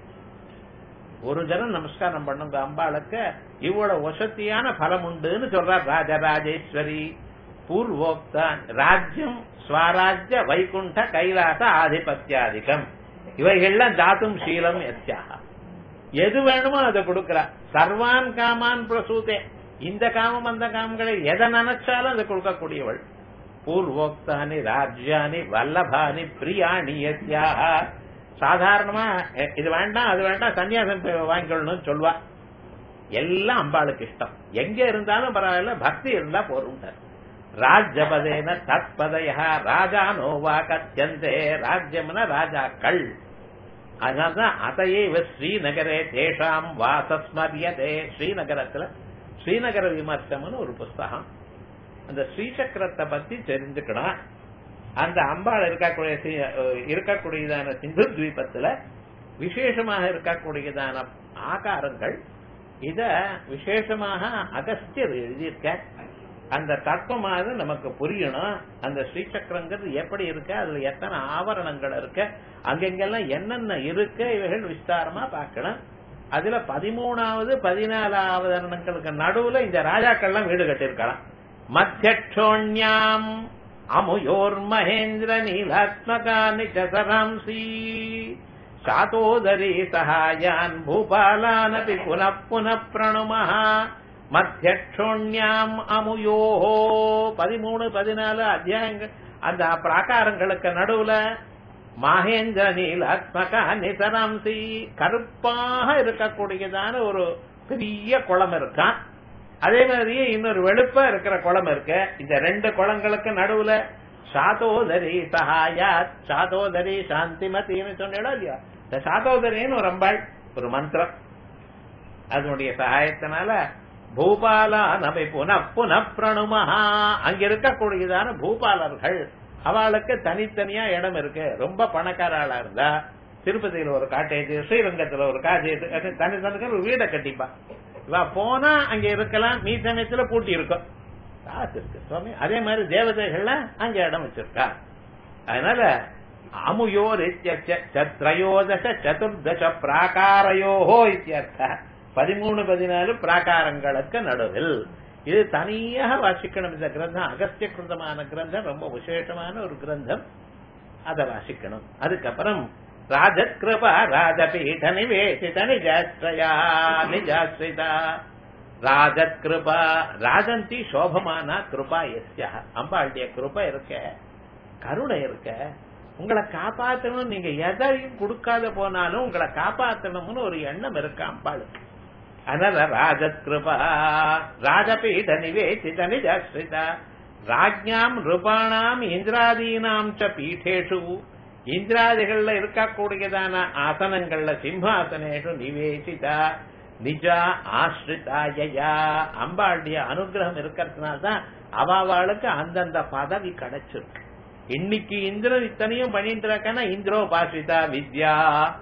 ஒரு ஜனம் நமஸ்காரம் பண்ணுங்க அம்பாளுக்கு இவ்வளவு வசதியான பலம் உண்டுன்னு சொல்றார் ராஜராஜேஸ்வரி பூர்வோக்தான் ராஜ்யம் ஸ்வராஜ்ய வைகுண்ட கைலாச ஆதிபத்தியாதிகம் இவைகள்லாம் தாத்தும் சீலம் எத்தியாக எது வேணுமோ அதை கொடுக்கிறா சர்வான் காமான் பிரசூதே இந்த காமம் அந்த காமங்களை எதை நினைச்சாலும் அதை கொடுக்கக்கூடியவள் பூர்வோக்தானி ராஜ்யானி வல்லபானி பிரியாணி எத்தியாக சாதாரணமா எ- இது வேண்டாம் அது வேண்டாம் சன்னியாசம் போய் வாங்கிக்கொள்ளணும்னு சொல்வா எல்லாம் அம்பாளுக்கு இஷ்டம் எங்க இருந்தாலும் பரவாயில்ல பக்தி இருந்தா போரும் ராஜ்யபதேன தத்பதய ராஜா நோவா கத்தியந்தே ராஜ்யம்னா ராஜாக்கள் அதனால்தான் அதையே இவ ஸ்ரீநகரே தேஷாம் வாசஸ்மரியதே ஸ்ரீநகரத்துல ஸ்ரீநகர விமர்சனம்னு ஒரு புஸ்தகம் அந்த ஸ்ரீசக்கரத்தை பத்தி தெரிஞ்சுக்கணும் அந்த அம்பாள் இருக்கக்கூடிய சி- அஹ் இருக்கக்கூடியதான சிந்து தீபத்துல விசேஷமாக இருக்கக்கூடியதான ஆகாரங்கள் இத விசேஷமாக அகஸ்தியர் எழுதியிருக்க அந்த தத்துவமானது நமக்கு புரியணும் அந்த ஸ்ரீசக்கரங்கிறது எப்படி இருக்கு அதுல எத்தனை ஆவரணங்கள் இருக்கு அங்கெங்கெல்லாம் என்னென்ன இருக்கு இவைகள் விஸ்தாரமா பார்க்கணும் அதுல பதிமூணாவது பதினாலாவது அரணங்களுக்கு நடுவுல இந்த ராஜாக்கள்லாம் வீடு கட்டியிருக்கலாம் மத்தியக்ஷோண்யாம் அமுயோர் மகேந்திர நீலாத்மகானி சசராம்சி சாதோதரி சகாயான் பூபாலானபி புனః புனః பிரணுமஹ மத்தியக்ஷோண்யாம் அமுயோஹோ பதிமூணு பதினாலு அத்தியாயங்கள் அந்த பிராகாரங்களுக்கு நடுவுல மகேந்திர நீலாத்மகா நிசராம்சி கருப்பாக இருக்கக்கூடியதான ஒரு பெரிய குளம் இருக்கான் அதே மாதிரியே இன்னொரு வெளுப்பா இருக்கிற குளம் இருக்கு இந்த ரெண்டு குளங்களுக்கு நடுவுல சாதோதரி சகாயா சாதோதரி சாந்திமதினு சொன்னா இல்லையா இந்த சாதோதரின்னு ஒரு அம்பாள் ஒரு மந்திரம் அதனுடைய சகாயத்தினால பூபாலா நபை புன புன பிரணுமஹா அங்க இருக்கக்கூடியதான பூபாலர்கள் அவளுக்கு தனித்தனியா இடம் இருக்கு ரொம்ப பணக்கார ஆளா இருந்தா திருப்பதியில ஒரு காட்டேஜ் ஸ்ரீரங்கத்துல ஒரு காட்டேஜ் தனி தனிக்கு ஒரு வீடை கட்டிப்பா இவ போனா அங்க இருக்கலாம் மீ சமயத்துல பூட்டி இருக்கும் காசு இருக்கு சுவாமி அதே மாதிரி தேவதைகள்ல அங்க இடம் வச்சிருக்கா அதனால அமுயோர் திரையோதச சதுர்தச பிராகாரயோஹோ இத்தியர்த்த பதிமூணு பதினாலு பிராகாரங்களுக்கு நடுவில் இது தனியாக வாசிக்கணும் இந்த கிரந்தம் அகஸ்திய கிருதமான கிரந்தம் ரொம்ப விசேஷமான ஒரு கிரந்தம் அதை வாசிக்கணும் அதுக்கப்புறம் ராஜகிருபா ராஜபீட நிவேசித நிஜாஸ்ரயா நிஜாஸ்ரிதா ராஜகிருபா ராஜந்தி சோபமானா கிருபா எஸ்யா அம்பாளுடைய கிருபா இருக்க கருணை இருக்க உங்களை காப்பாத்தணும் நீங்க எதையும் கொடுக்காத போனாலும் உங்களை காப்பாத்தணும்னு ஒரு எண்ணம் இருக்கு அம்பாளுக்கு அதனால ராஜகிருபா ராஜபீட நிவேசித நிஜாஸ்ரிதா ராஜ்ஞாம் ருபாணாம் இந்திராதீனாம் ச பீఠேஷு இந்திராதிகள்ல இருக்கக்கூடியதான ஆசனங்கள்ல சிம்ஹாசனேஷு நிவேசிதா நிஜா ஆஸ்ரிதாயா அம்பாளுடைய அனுகிரகம் இருக்கிறதுனால்தான் அவாவாளுக்கு அந்தந்த பதவி கிடைச்சிருக்கு இன்னைக்கு இந்திரன் இத்தனையும் பண்ணிட்டு இருக்கானா இந்திரோபாசிதா வித்யா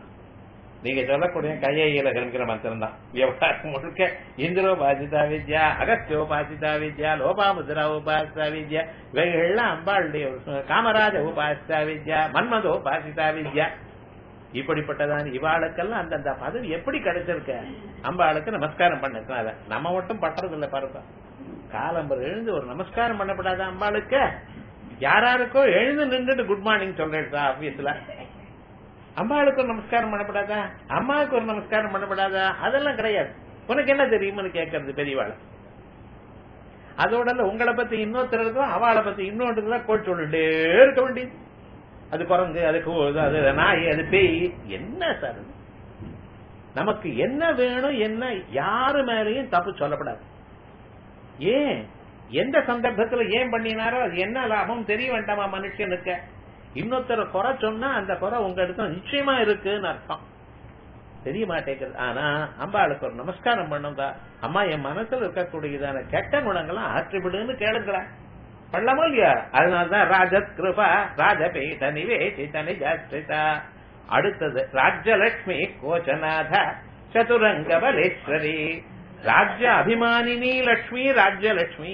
நீங்க சொல்லக்கூடிய கையிலகிற மந்திரம் தான் விவகாரம் முழுக்க இந்திரோபாசிதா வித்யா அகஸ்தியோபாசிதா வித்யா லோபாமுத்ரா உபாசிதா வித்யா இவைகள்லாம் அம்பாளுடைய ஒரு காமராஜ உபாசிதா வித்யா மன்மதோ உபாசிதா வித்யா இப்படிப்பட்டதான இவாளுக்கெல்லாம் அந்தந்த பதவி எப்படி கிடைச்சிருக்க அம்பாளுக்கு நமஸ்காரம் பண்ணதுனால நம்ம மட்டும் பண்றது இல்ல பாருங்க காலம்பர் எழுந்து ஒரு நமஸ்காரம் பண்ணப்படாத அம்பாளுக்கு யாராருக்கோ எழுந்து நின்றுட்டு குட் மார்னிங் சொல்றேன் ஆபீஸ்ல அம்மாளுக்கு ஒரு நமஸ்காரம் பண்ணப்படாதா அம்மாவுக்கு ஒரு நமஸ்காரம் பண்ணப்படாதா அதெல்லாம் கிடையாது உனக்கு என்ன தெரியும்னு கேட்கறது பெரியவாள் அதோட இல்ல உங்களை பத்தி இன்னொருத்தர் இருக்கும் அவளை பத்தி இன்னொருத்தர் கோட் சொல்லிட்டே இருக்க வேண்டியது அது குரங்கு அது கூ- அது நாய் அது பேய் என்ன சார் இது? நமக்கு என்ன வேணும் என்ன யாரு மேலேயும் தப்பு சொல்லப்படாது ஏன் எந்த சந்தர்ப்பத்துல ஏன் பண்ணினாரோ அது என்ன லாபம் தெரிய வேண்டாமா மனுஷனுக்கு இன்னொருத்தர குறை சொன்னா அந்த குறை உங்க இடத்துல நிச்சயமா இருக்குன்னு அர்த்தம் தெரிய மாட்டேங்குது ஆனா அம்பாளுக்கு ஒரு நமஸ்காரம் பண்ணுங்க அம்மா என் மனசுல இருக்கக்கூடியதான கெட்ட குணங்கள்லாம் ஆற்றிவிடுன்னு கேளுங்களா பண்ணலாமோ இல்லையா அதனாலதான் ராஜத் கிருபா ராஜபீட நிவேசித நிஜாஸ்ரிதா அடுத்தது ராஜ்யலட்சுமி கோச்சநாத சதுரங்க பலேஸ்வரி ராஜ்ய அபிமானினி லட்சுமி ராஜ்யலட்சுமி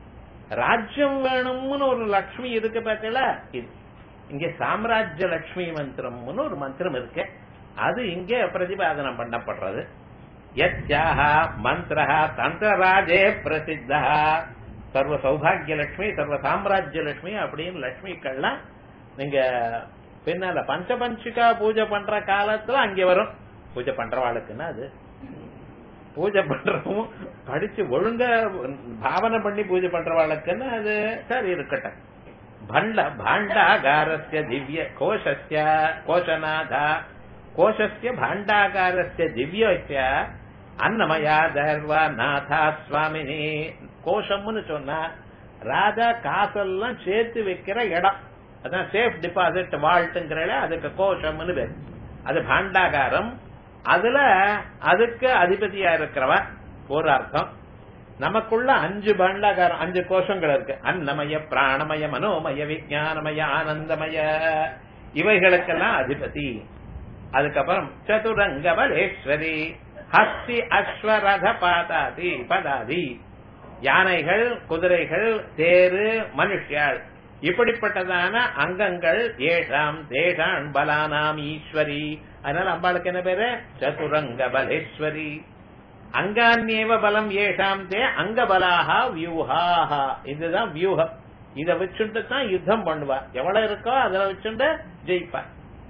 ராஜ்யம் வேணும்னு ஒரு லட்சுமி இருக்கு பார்த்தீங்களா இது இங்க சாம்ராஜ்ய லட்சுமி மந்திரம்னு ஒரு மந்திரம் இருக்கு அது இங்கே பிரதிபாதனம் பண்ணப்படுறது யத்யாக மந்திர தந்திரராஜே பிரசித்தா சர்வ சௌபாகிய லட்சுமி சர்வ சாம்ராஜ்ய லட்சுமி அப்படின்னு லட்சுமிக்கள்லாம் நீங்க பின்னால பஞ்சபஞ்சிகா பூஜை பண்ற காலத்துல அங்க வரும் பூஜை பண்றவாளுக்குன்னா அது பூஜை பண்றவும் படிச்சு ஒழுங்கா பாவனை பண்ணி பூஜை பண்றவாளுக்குன்னு அது சரி இருக்கட்டும் பண்ட பாண்டாகாரஸ்ய திவ்ய கோஷஸ்ய கோஷநாதா கோஷஸ்ய பாண்டாகாரஸ்ய திவ்யஸ்ய அன்னமயா தர்வா நாதா சுவாமினி கோஷம்னு சொன்னா ராஜா காசெல்லாம் சேர்த்து வைக்கிற இடம் அதான் சேஃப் டிபாசிட் வால்ட்டுங்கிறல அதுக்கு கோஷம்னு பேர் அது பாண்டாகாரம் அதுல அதுக்கு அதிபதியா இருக்கிறவ ஒரு அர்த்தம் நமக்குள்ள அஞ்சு பாண்டாகாரம் அஞ்சு கோஷங்கள் இருக்கு அன்னமய பிராணமய மனோமய விஜயானமய ஆனந்தமய இவைகளுக்கெல்லாம் அதிபதி அதுக்கப்புறம் சதுரங்க பலேஸ்வரி ஹஸ்தி அஸ்வரத பாதாதி பதாதி யானைகள் குதிரைகள் தேரு மனுஷியாள் இப்படிப்பட்டதான அங்கங்கள் ஏஷாம் தேஷான் பலானாம் ஈஸ்வரி அதனால அம்பாளுக்கு என்ன பேரு சதுரங்க பலேஸ்வரி அங்கான்யேவ பலம் ஏஷாம் தே அங்கபலாக வியூஹாஹா இதுதான் வியூகம் இத வச்சுட்டு தான் யுத்தம் பண்ணுவா எவ்வளவு இருக்கோ அதுல வச்சுட்டு ஜெயிப்பா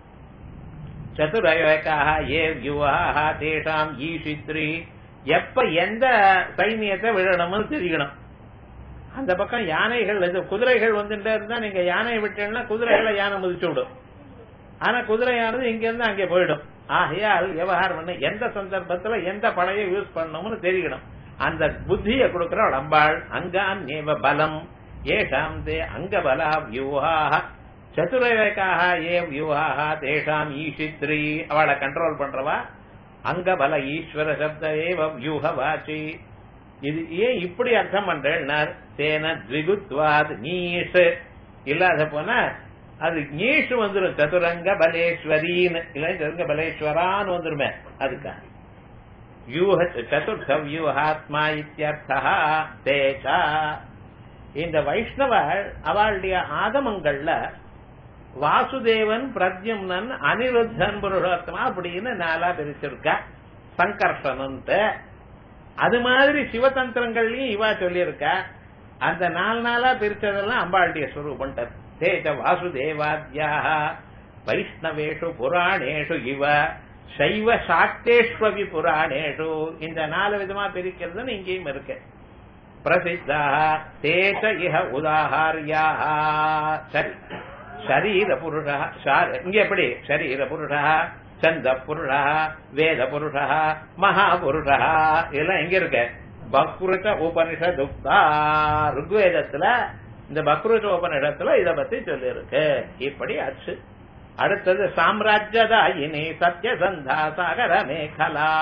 சதுரயக்காக ஏ வியூஹாக தேஷாம் ஈஷித்ரி எப்ப எந்த சைனியத்தை விழணும்னு தெரியணும் அந்த பக்கம் யானைகள் இது குதிரைகள் வந்துட்டே இருந்தா நீங்க யானையை விட்டீங்கன்னா குதிரைகளை யானை முதிச்சு விடும் ஆனா குதிரையானது இங்க இருந்து அங்கே போயிடும் ஆகையால் விவகாரம் பண்ண எந்த சந்தர்ப்பத்துல எந்த படையை யூஸ் பண்ணணும்னு தெரியணும் அந்த புத்தியை கொடுக்கிற அம்பாள் அங்கான் நேவ பலம் ஏஷாம் தே அங்க பலா வியூஹாக சதுரவேக்காக ஏ வியூஹாக தேஷாம் ஈஷித்ரி அவளை கண்ட்ரோல் பண்றவா அங்க பல ஈஸ்வர சப்த ஏவ வியூக வாச்சி இது ஏன் இப்படி அர்த்தம் பண்றேன்னார் தேன த்விகுத்வாத் நீஷ் இல்லாத போனா அது நீஷ் வந்துடும் சதுரங்க பலேஸ்வரின்னு இல்ல சதுரங்க பலேஸ்வரான்னு வந்துருமே அதுக்கா வியூக சதுர்த்த வியூகாத்மா இத்தியர்த்தா தேசா இந்த வைஷ்ணவ அவளுடைய ஆகமங்கள்ல வாசுதேவன் பிரத்யும்னன் அனிருத்தன் புருஷோத்தமா அப்படின்னு நாலா பிரிச்சிருக்கா சங்கர்ஷனன்ட்டு அது மாதிரி சிவதந்திரங்கள்லயும் இவா சொல்லியிருக்கா அந்த நாலு நாளா பிரிச்சதெல்லாம் அம்பாளுடைய ஸ்வரூபம் தேஜ வாசுதேவாத்யா வைஷ்ணவேஷு புராணேஷு இவ சைவ சாக்தேஸ்வவி புராணேஷு இந்த நாலு விதமா பிரிக்கிறதுன்னு இங்கேயும் இருக்கு பிரசித்தா தேஜ இஹ உதாஹாரியா சரி ஷரீர புருஷா இங்க எப்படி ஷரீர புருஷா சந்த புருஷா வேத புருஷா மகாபுருஷா இதெல்லாம் எங்க இருக்கு பக்ருஷ உபனிஷதுக்தா ருக்வேதத்துல இந்த பக்ருஷ உபனிஷத்துல இத பத்தி சொல்லி இருக்கு இப்படி ஆச்சு அடுத்தது சாம்ராஜ்யதாயினி சத்யசந்தா சாகர மேகலா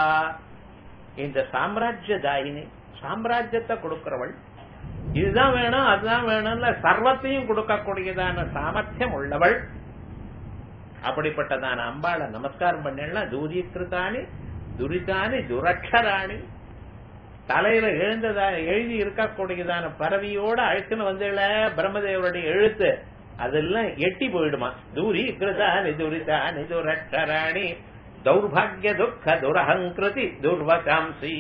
இந்த சாம்ராஜ்யதாயினி சாம்ராஜ்யத்தை கொடுக்கிறவள் இதுதான் வேணும் அதுதான் வேணும்ல சர்வத்தையும் கொடுக்கக்கூடியதான சாமர்த்தியம் உள்ளவள் அப்படிப்பட்டதான அம்பாளை நமஸ்காரம் பண்ணா தூரீகிருத்தானி துரிதானி துரக்ஷராணி தலையில எழுந்ததா எழுதி இருக்கக்கூடியதான பறவையோட அழைச்சுன்னு வந்தேல பிரம்மதேவருடைய எழுத்து அதெல்லாம் எட்டி போயிடுமா தூரி கிருதானி துரிதானி துரக்ஷராணி தௌர்பாகிய துக்க துரஹங்கிருதி துர்வகாம்சி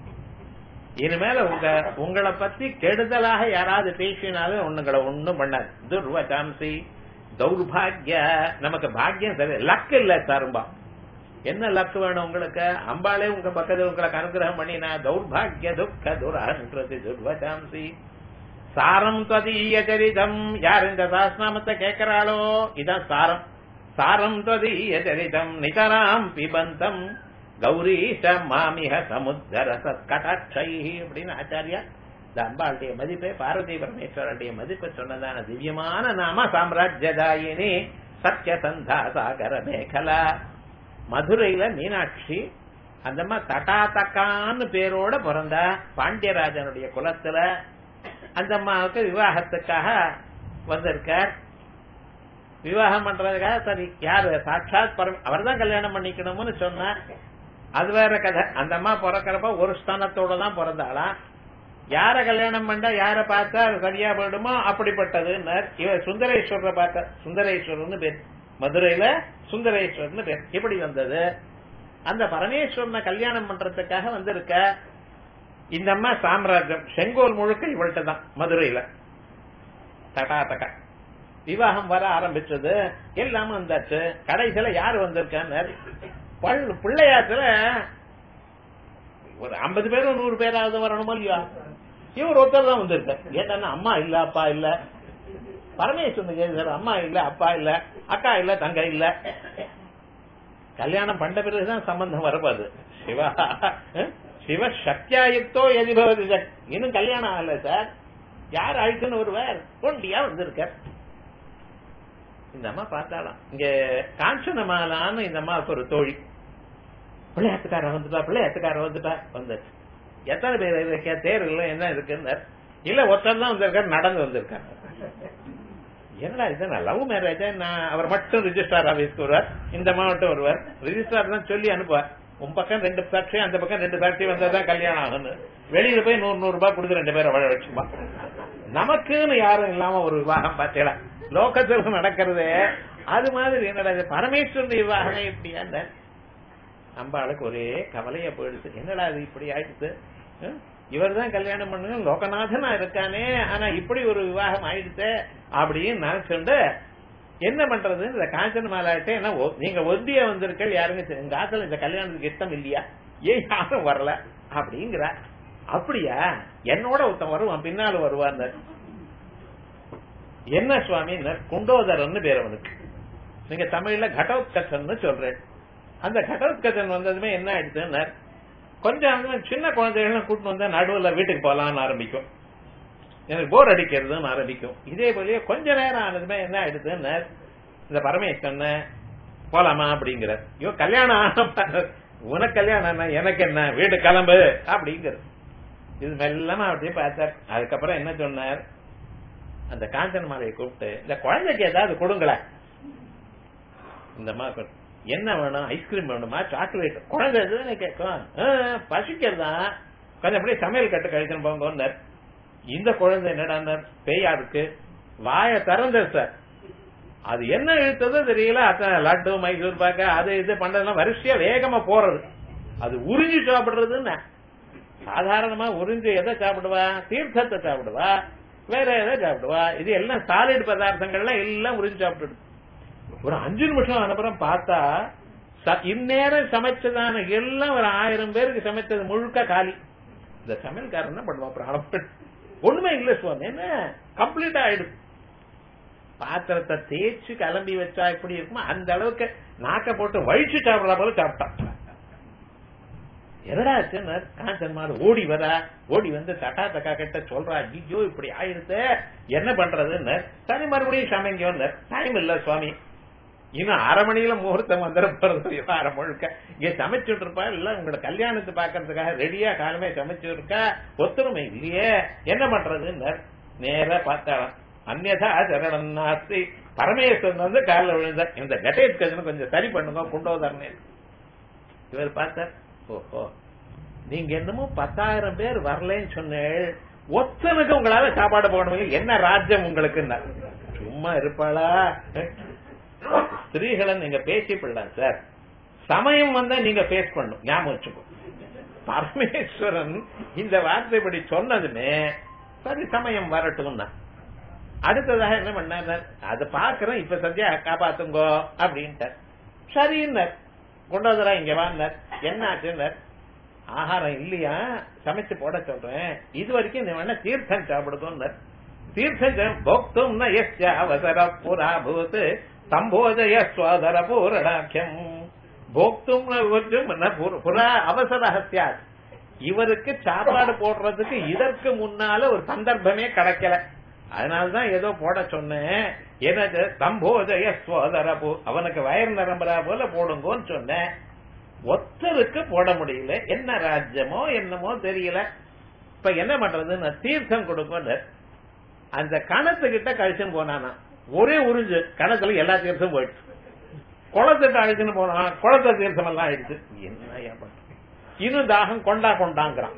இனிமேல உங்க உங்களை பத்தி கெடுதலாக யாராவது பேசினாலும் உங்களை ஒண்ணும் பண்ணாது துர்வகாம்சி தௌர்பாகிய நமக்கு பாக்கியம் சரி லக் இல்ல தரும்பா என்ன லக் வேணும் உங்களுக்கு அம்பாளே உங்க பக்கத்துல உங்களுக்கு அனுகிரகம் பண்ணினா தௌர்பாகிய துக்க துரஹங்கிருதி துர்வகாம்சி சாரம் தொதீய சரிதம் யார் இந்த சாஸ்நாமத்தை கேட்கிறாளோ இதான் சாரம் சாரம் தொதீய சரிதம் நிதராம் பிபந்தம் கௌரீஷ மாமிக சமுத்தர சத்கடாட்சை அப்படின்னு ஆச்சாரியா இந்த அம்பாளுடைய மதிப்பை பார்வதி பரமேஸ்வரனுடைய மதிப்பை சொன்னதான திவ்யமான நாம சாம்ராஜ்யதாயினி சத்யசந்தா சாகர மேகலா மதுரையில மீனாட்சி அந்தம்மா தட்டாத்தக்கான்னு பேரோட பிறந்தா பாண்டியராஜனுடைய குலத்துல அந்த அம்மாவுக்கு விவாகத்துக்காக வந்திருக்கார் விவாகம் பண்றதுக்காக சரி யாரு சாட்சாத் பரம் அவர் தான் கல்யாணம் பண்ணிக்கணும்னு சொன்னார் அது வேற கதை அந்த அம்மா பிறக்கிறப்ப ஒரு ஸ்தானத்தோட தான் பிறந்தாளா யார கல்யாணம் பண்ணா யார பார்த்தா சரியா போயிடுமோ அப்படிப்பட்டதுன்னார் இவர் சுந்தரேஸ்வரரை பார்த்த சுந்தரேஸ்வரர்னு பேர் மதுரையில சுந்தரேஸ்வரர்னு பேர் எப்படி வந்தது அந்த பரமேஸ்வரனை கல்யாணம் பண்றதுக்காக வந்திருக்க இந்த அம்மா சாம்ராஜ்யம் செங்கோல் முழுக்க இவள்கிட்ட தான் மதுரையில தகா தகா விவாகம் வர ஆரம்பிச்சது எல்லாமே வந்தாச்சு கடைசியில யாரு வந்திருக்கான்னு பிள்ளையாத்துல ஒரு ஐம்பது பேரும் நூறு பேராவது வரணுமோ இல்லையா இவர் ஒருத்தர் தான் வந்திருக்கார் ஏன்னா அம்மா இல்ல அப்பா இல்ல பரமேஸ்வரன் கேட்கிறார் அம்மா இல்ல அப்பா இல்ல அக்கா இல்ல தங்க இல்ல கல்யாணம் பண்ண பிறகுதான் சம்பந்தம் வரப்பாது சிவா சிவ சக்தியாயுக்தோ எதிபவது இன்னும் கல்யாணம் ஆகல சார் யார் அழுக்குன்னு ஒருவர் ஒண்டியா வந்திருக்கார் இந்த அம்மா பார்த்தாலாம் இங்க காஞ்சனமாலான்னு இந்த அம்மாவுக்கு ஒரு தோழி பிள்ளையாத்துக்கார வந்துட்டா பிள்ளையாத்துக்கார வந்துட்டா வந்துச்சு எத்தனை பேர் இருக்க தேர் இல்ல என்ன இருக்குன்னு இல்ல ஒருத்தர் தான் வந்திருக்காரு நடந்து வந்திருக்காரு என்னடா இது நான் லவ் மேரேஜ் நான் அவர் மட்டும் ரிஜிஸ்டார் ஆபீஸ்க்கு வருவார் இந்த மாவட்டம் வருவார் ரிஜிஸ்டார் தான் சொல்லி அனுப்புவார் உன் பக்கம் ரெண்டு சாட்சி அந்த பக்கம் ரெண்டு சாட்சி வந்தாதான் கல்யாணம் ஆகும்னு வெளியில போய் நூறு நூறு ரூபாய் கொடுத்து ரெண்டு பேரை வாழ வச்சுப்பா நமக்குன்னு யாரும் இல்லாம ஒரு விவாகம் பார்த்தீங்களா லோகத்தில் நடக்கிறதே அது மாதிரி என்னடா பரமேஸ்வரன் விவாகமே இப்படியா அம்பாளுக்கு ஒரே கவலையா போயிடுச்சு என்னடா இது இப்படி ஆயிடுச்சு இவர் தான் கல்யாணம் பண்ணுங்க லோகநாதனா இருக்கானே ஆனா இப்படி ஒரு விவாகம் ஆயிடுச்சு அப்படின்னு நினைச்சுண்டு என்ன பண்றது இந்த காஞ்சன மாலாட்ட என்ன நீங்க ஒந்திய வந்திருக்கள் யாருங்க எங்க ஆத்துல இந்த கல்யாணத்துக்கு இஷ்டம் இல்லையா ஏன் யாரும் வரல அப்படிங்கிற அப்படியா என்னோட ஒருத்தன் வருவான் பின்னால வருவான் என்ன சுவாமி குண்டோதரன் பேர் அவனுக்கு நீங்க தமிழ்ல கடோத்கச்சன் சொல்றேன் அந்த கடோத்கச்சன் வந்ததுமே என்ன ஆயிடுச்சுன்னு கொஞ்சம் சின்ன குழந்தைகள் கூட்டு வந்தா நடுவுல வீட்டுக்கு போலாம்னு ஆரம்பிக்கும் எனக்கு போர் அடிக்கிறதுன்னு ஆரம்பிக்கும் இதே போலயே கொஞ்ச நேரம் ஆனதுமே என்ன ஆயிடுதுன்னு இந்த பரமேஸ்வரன் போலாமா அப்படிங்கிற ஐயோ கல்யாணம் உனக்கு கல்யாணம் எனக்கு என்ன வீட்டு கிளம்பு அப்படிங்கிறது இது மெல்லமா அப்படியே பார்த்தார் அதுக்கப்புறம் என்ன சொன்னார் அந்த காஞ்சன மாலையை கூப்பிட்டு இந்த குழந்தைக்கு ஏதாவது கொடுங்களேன் இந்த மாதிரி என்ன வேணும் ஐஸ்கிரீம் வேணுமா சாக்லேட் குழந்தை எதுன்னு கேட்கும் பசிக்கிறதா கொஞ்சம் அப்படியே சமையல் கட்டு கழிக்கணும் போங்க இந்த குழந்தை என்னடா பேயா இருக்கு வாய திறந்த சார் அது என்ன இழுத்ததோ தெரியல அத்தனை லட்டு மைசூர் பாக்க அது இது பண்றதெல்லாம் வரிசையா வேகமா போறது அது உறிஞ்சு சாப்பிடுறதுன்னு சாதாரணமா உறிஞ்சு எதை சாப்பிடுவா தீர்த்தத்தை சாப்பிடுவா வேற எதை சாப்பிடுவா இது எல்லாம் சாலிட் பதார்த்தங்கள்லாம் எல்லாம் உறிஞ்சு சாப்பிட்டுடுது ஒரு அஞ்சு நிமிஷம் அனுப்புறம் பார்த்தா இந்நேரம் சமைச்சதான எல்லாம் ஒரு ஆயிரம் பேருக்கு சமைச்சது முழுக்க காலி இந்த சமையல்காரன் என்ன பண்ணுவான் பிராணம் ஒண்ணுமே இல்ல சுவாமி என்ன கம்ப்ளீட் ஆயிடுது பாத்திரத்தை தேய்ச்சி கிளம்பி வச்சா எப்படி இருக்குமோ அந்த அளவுக்கு நாக்க போட்டு வழிச்சு சாப்பிடற போல சாப்பிட்டான் எதடா காஞ்சன் மாடு ஓடி வரா ஓடி வந்து தட்டா தக்கா கிட்ட சொல்றா ஐயோ இப்படி ஆயிடுத்து என்ன பண்றதுன்னு சரி மறுபடியும் சமைங்க டைம் இல்ல சுவாமி இன்னும் அரை மணியில முகூர்த்தம் வந்துட போறது அரை முழுக்க இங்க சமைச்சுட்டு இருப்பா இல்ல உங்களோட கல்யாணத்தை பாக்குறதுக்காக ரெடியா காலமே சமைச்சு இருக்கா ஒத்துருமை இல்லையே என்ன பண்றதுன்னு நேரா பார்த்தாலாம் அந்நதா சரணம் நாஸ்தி பரமேஸ்வரன் வந்து காலில் விழுந்த இந்த கட்டேட் கஜனை கொஞ்சம் சரி பண்ணுங்க கொண்டோதர்னே இவர் பார்த்தார் ஓஹோ நீங்க என்னமோ பத்தாயிரம் பேர் வரலன்னு சொன்னேன் ஒத்தனுக்கு உங்களால சாப்பாடு போடணும் என்ன ராஜ்யம் உங்களுக்கு சும்மா இருப்பாளா ஸ்திரீகளை நீங்க பேசிப்பிடலாம் சார் சமயம் வந்தா நீங்க பேஸ் பண்ணும் ஞாபகம் வச்சுக்கோ பரமேஸ்வரன் இந்த வார்த்தை இப்படி சொன்னதுமே சரி சமயம் வரட்டும் அடுத்ததாக என்ன பண்ணார் அதை பாக்குறேன் இப்ப சத்தியா காப்பாத்துங்கோ அப்படின்ட்டு சரின்னார் கொண்டாந்துரா இங்க வான்னார் என்ன ஆச்சுன்னார் ஆகாரம் இல்லையா சமைச்சு போட சொல்றேன் இது வரைக்கும் நீ வேணா தீர்த்தம் சாப்பிடுதோன்னார் தீர்த்தம் போக்தும் அவசர புறா பூத் சம்போதய சுவாதர பூரணாக்கியம் போக்தும் கொஞ்சம் ந புர- புறா அவசர சியாத் இவருக்கு சாப்பாடு போடுறதுக்கு இதற்கு முன்னால ஒரு சந்தர்ப்பமே கிடைக்கல அதனாலதான் ஏதோ போட சொன்னேன் எனக்கு தம்போதய சோதரபு அவனுக்கு வயர் நிரம்புறா போல போடுங்கன்னு சொன்னேன் ஒத்தருக்கு போட முடியல என்ன ராஜ்யமோ என்னமோ தெரியல இப்ப என்ன பண்றதுன்னு தீர்த்தம் கொடுக்கும் அந்த கணத்துக்கிட்ட கழிச்சுன்னு போனானா ஒரே உறிஞ்சு கணத்துல எல்லா தீர்த்தம் போயிடுச்சு குளத்துக்கு அழிச்சுன்னு போனா குளத்தை தீர்த்தம் எல்லாம் ஆயிடுச்சு என்ன ஏன் பண்றது? இன்னும் தாகம் கொண்டா கொண்டாங்கிறான்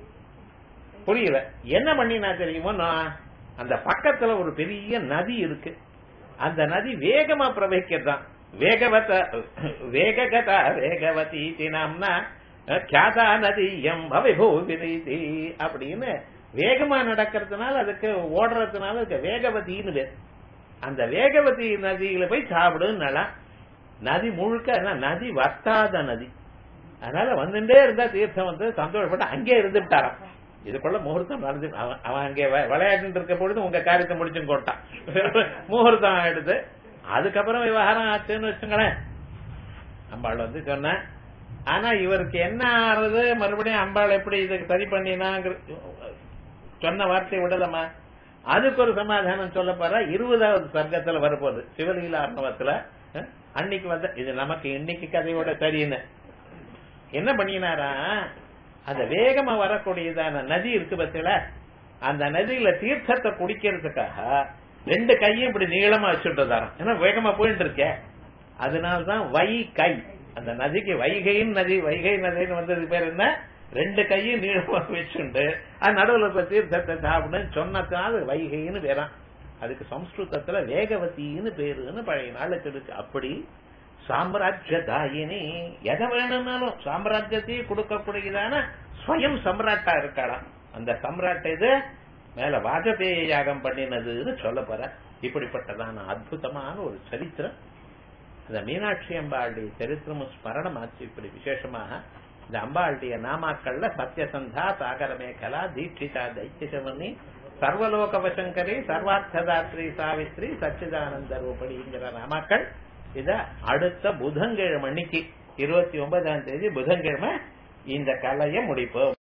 புரியல என்ன பண்ணினா தெரியுமோ நான் அந்த பக்கத்துல ஒரு பெரிய நதி இருக்கு அந்த நதி வேகமா பிரவகிக்கிறதான் வேகவத வேககதா வேகவதி நாம்னா கியாதா நதி எம் அவிபூ விரீதி அப்படின்னு வேகமா நடக்கிறதுனால அதுக்கு ஓடுறதுனால அதுக்கு வேகவதின்னு பேர் அந்த வேகவதி நதியில போய் சாப்பிடுன்னு நதி முழுக்க என்ன, நதி வத்தாத நதி அதனால வந்துட்டே இருந்தா தீர்த்தம் வந்து சந்தோஷப்பட்டு அங்கே இருந்துட்டாராம் இதுக்குள்ள முகூர்த்தம் நடந்து அவன் அவன் அங்கே வ- விளையாடிட்டு இருக்க பொழுது உங்க காரியத்தை முடிச்சும் கொட்டான் முகூர்த்தம் ஆயிடுது அதுக்கப்புறம் விவகாரம் ஆச்சுன்னு வச்சுங்களேன் அம்பாள் வந்து சொன்ன ஆனா இவருக்கு என்ன ஆறுது மறுபடியும் அம்பாள் எப்படி இதுக்கு சரி பண்ணினாங்கிற சொன்ன வார்த்தை விடலமா அதுக்கு ஒரு சமாதானம் சொல்ல போற இருபதாவது சர்க்கத்துல வரப்போகுது சிவலீலா அர்ணவத்துல அஹ், அன்னைக்கு வந்த இது நமக்கு இன்னைக்கு கதையோட சரின்னு என்ன பண்ணினாரா அந்த வேகமா வரக்கூடியதான நதி இருக்கு பத்தில அந்த நதியில தீர்த்தத்தை குடிக்கிறதுக்காக ரெண்டு கையும் இப்படி நீளமா வச்சுட்டுதாராம் ஏன்னா வேகமா போயிட்டு இருக்கே அதனால்தான் வை கை அந்த நதிக்கு வைகையின் நதி வைகை நதின்னு வந்தது பேர் என்ன ரெண்டு கையும் நீளமா வச்சுண்டு அது நடுவுல இப்ப தீர்த்தத்தை சாப்பிடுன்னு சொன்னதுனால அது வைகைன்னு பேரான் அதுக்கு சம்ஸ்கிருதத்துல வேகவதின்னு பேருன்னு பழைய நாளுக்கு இருக்கு அப்படி சாம்ராஜ்ய தாயினி எதை வேணும்னாலும் சாம்ராஜ்யத்தையும் கொடுக்கக்கூடியதான ஸ்வயம் சம்ராட்டா இருக்கலாம் அந்த சம்ராட் இது மேல வாஜபேய யாகம் பண்ணினதுன்னு சொல்ல போற இப்படிப்பட்டதான அற்புதமான ஒரு சரித்திரம் அந்த மீனாட்சி அம்பாளுடைய சரித்திரமும் ஸ்மரணமாச்சு இப்படி விசேஷமாக இந்த அம்பாளுடைய நாமாக்கள்ல சத்யசந்தா சாகர மேகலா தீட்சிதா தைத்தியசவனி சர்வலோக வசங்கரி சர்வார்த்ததாத்ரி சாவித்ரி சச்சிதானந்த ரூபடிங்கிற நாமாக்கள் இத அடுத்த புதன்கிழமை அன்னைக்கு இருபத்தி ஒன்பதாம் தேதி புதன்கிழமை இந்த கலையை முடிப்போம்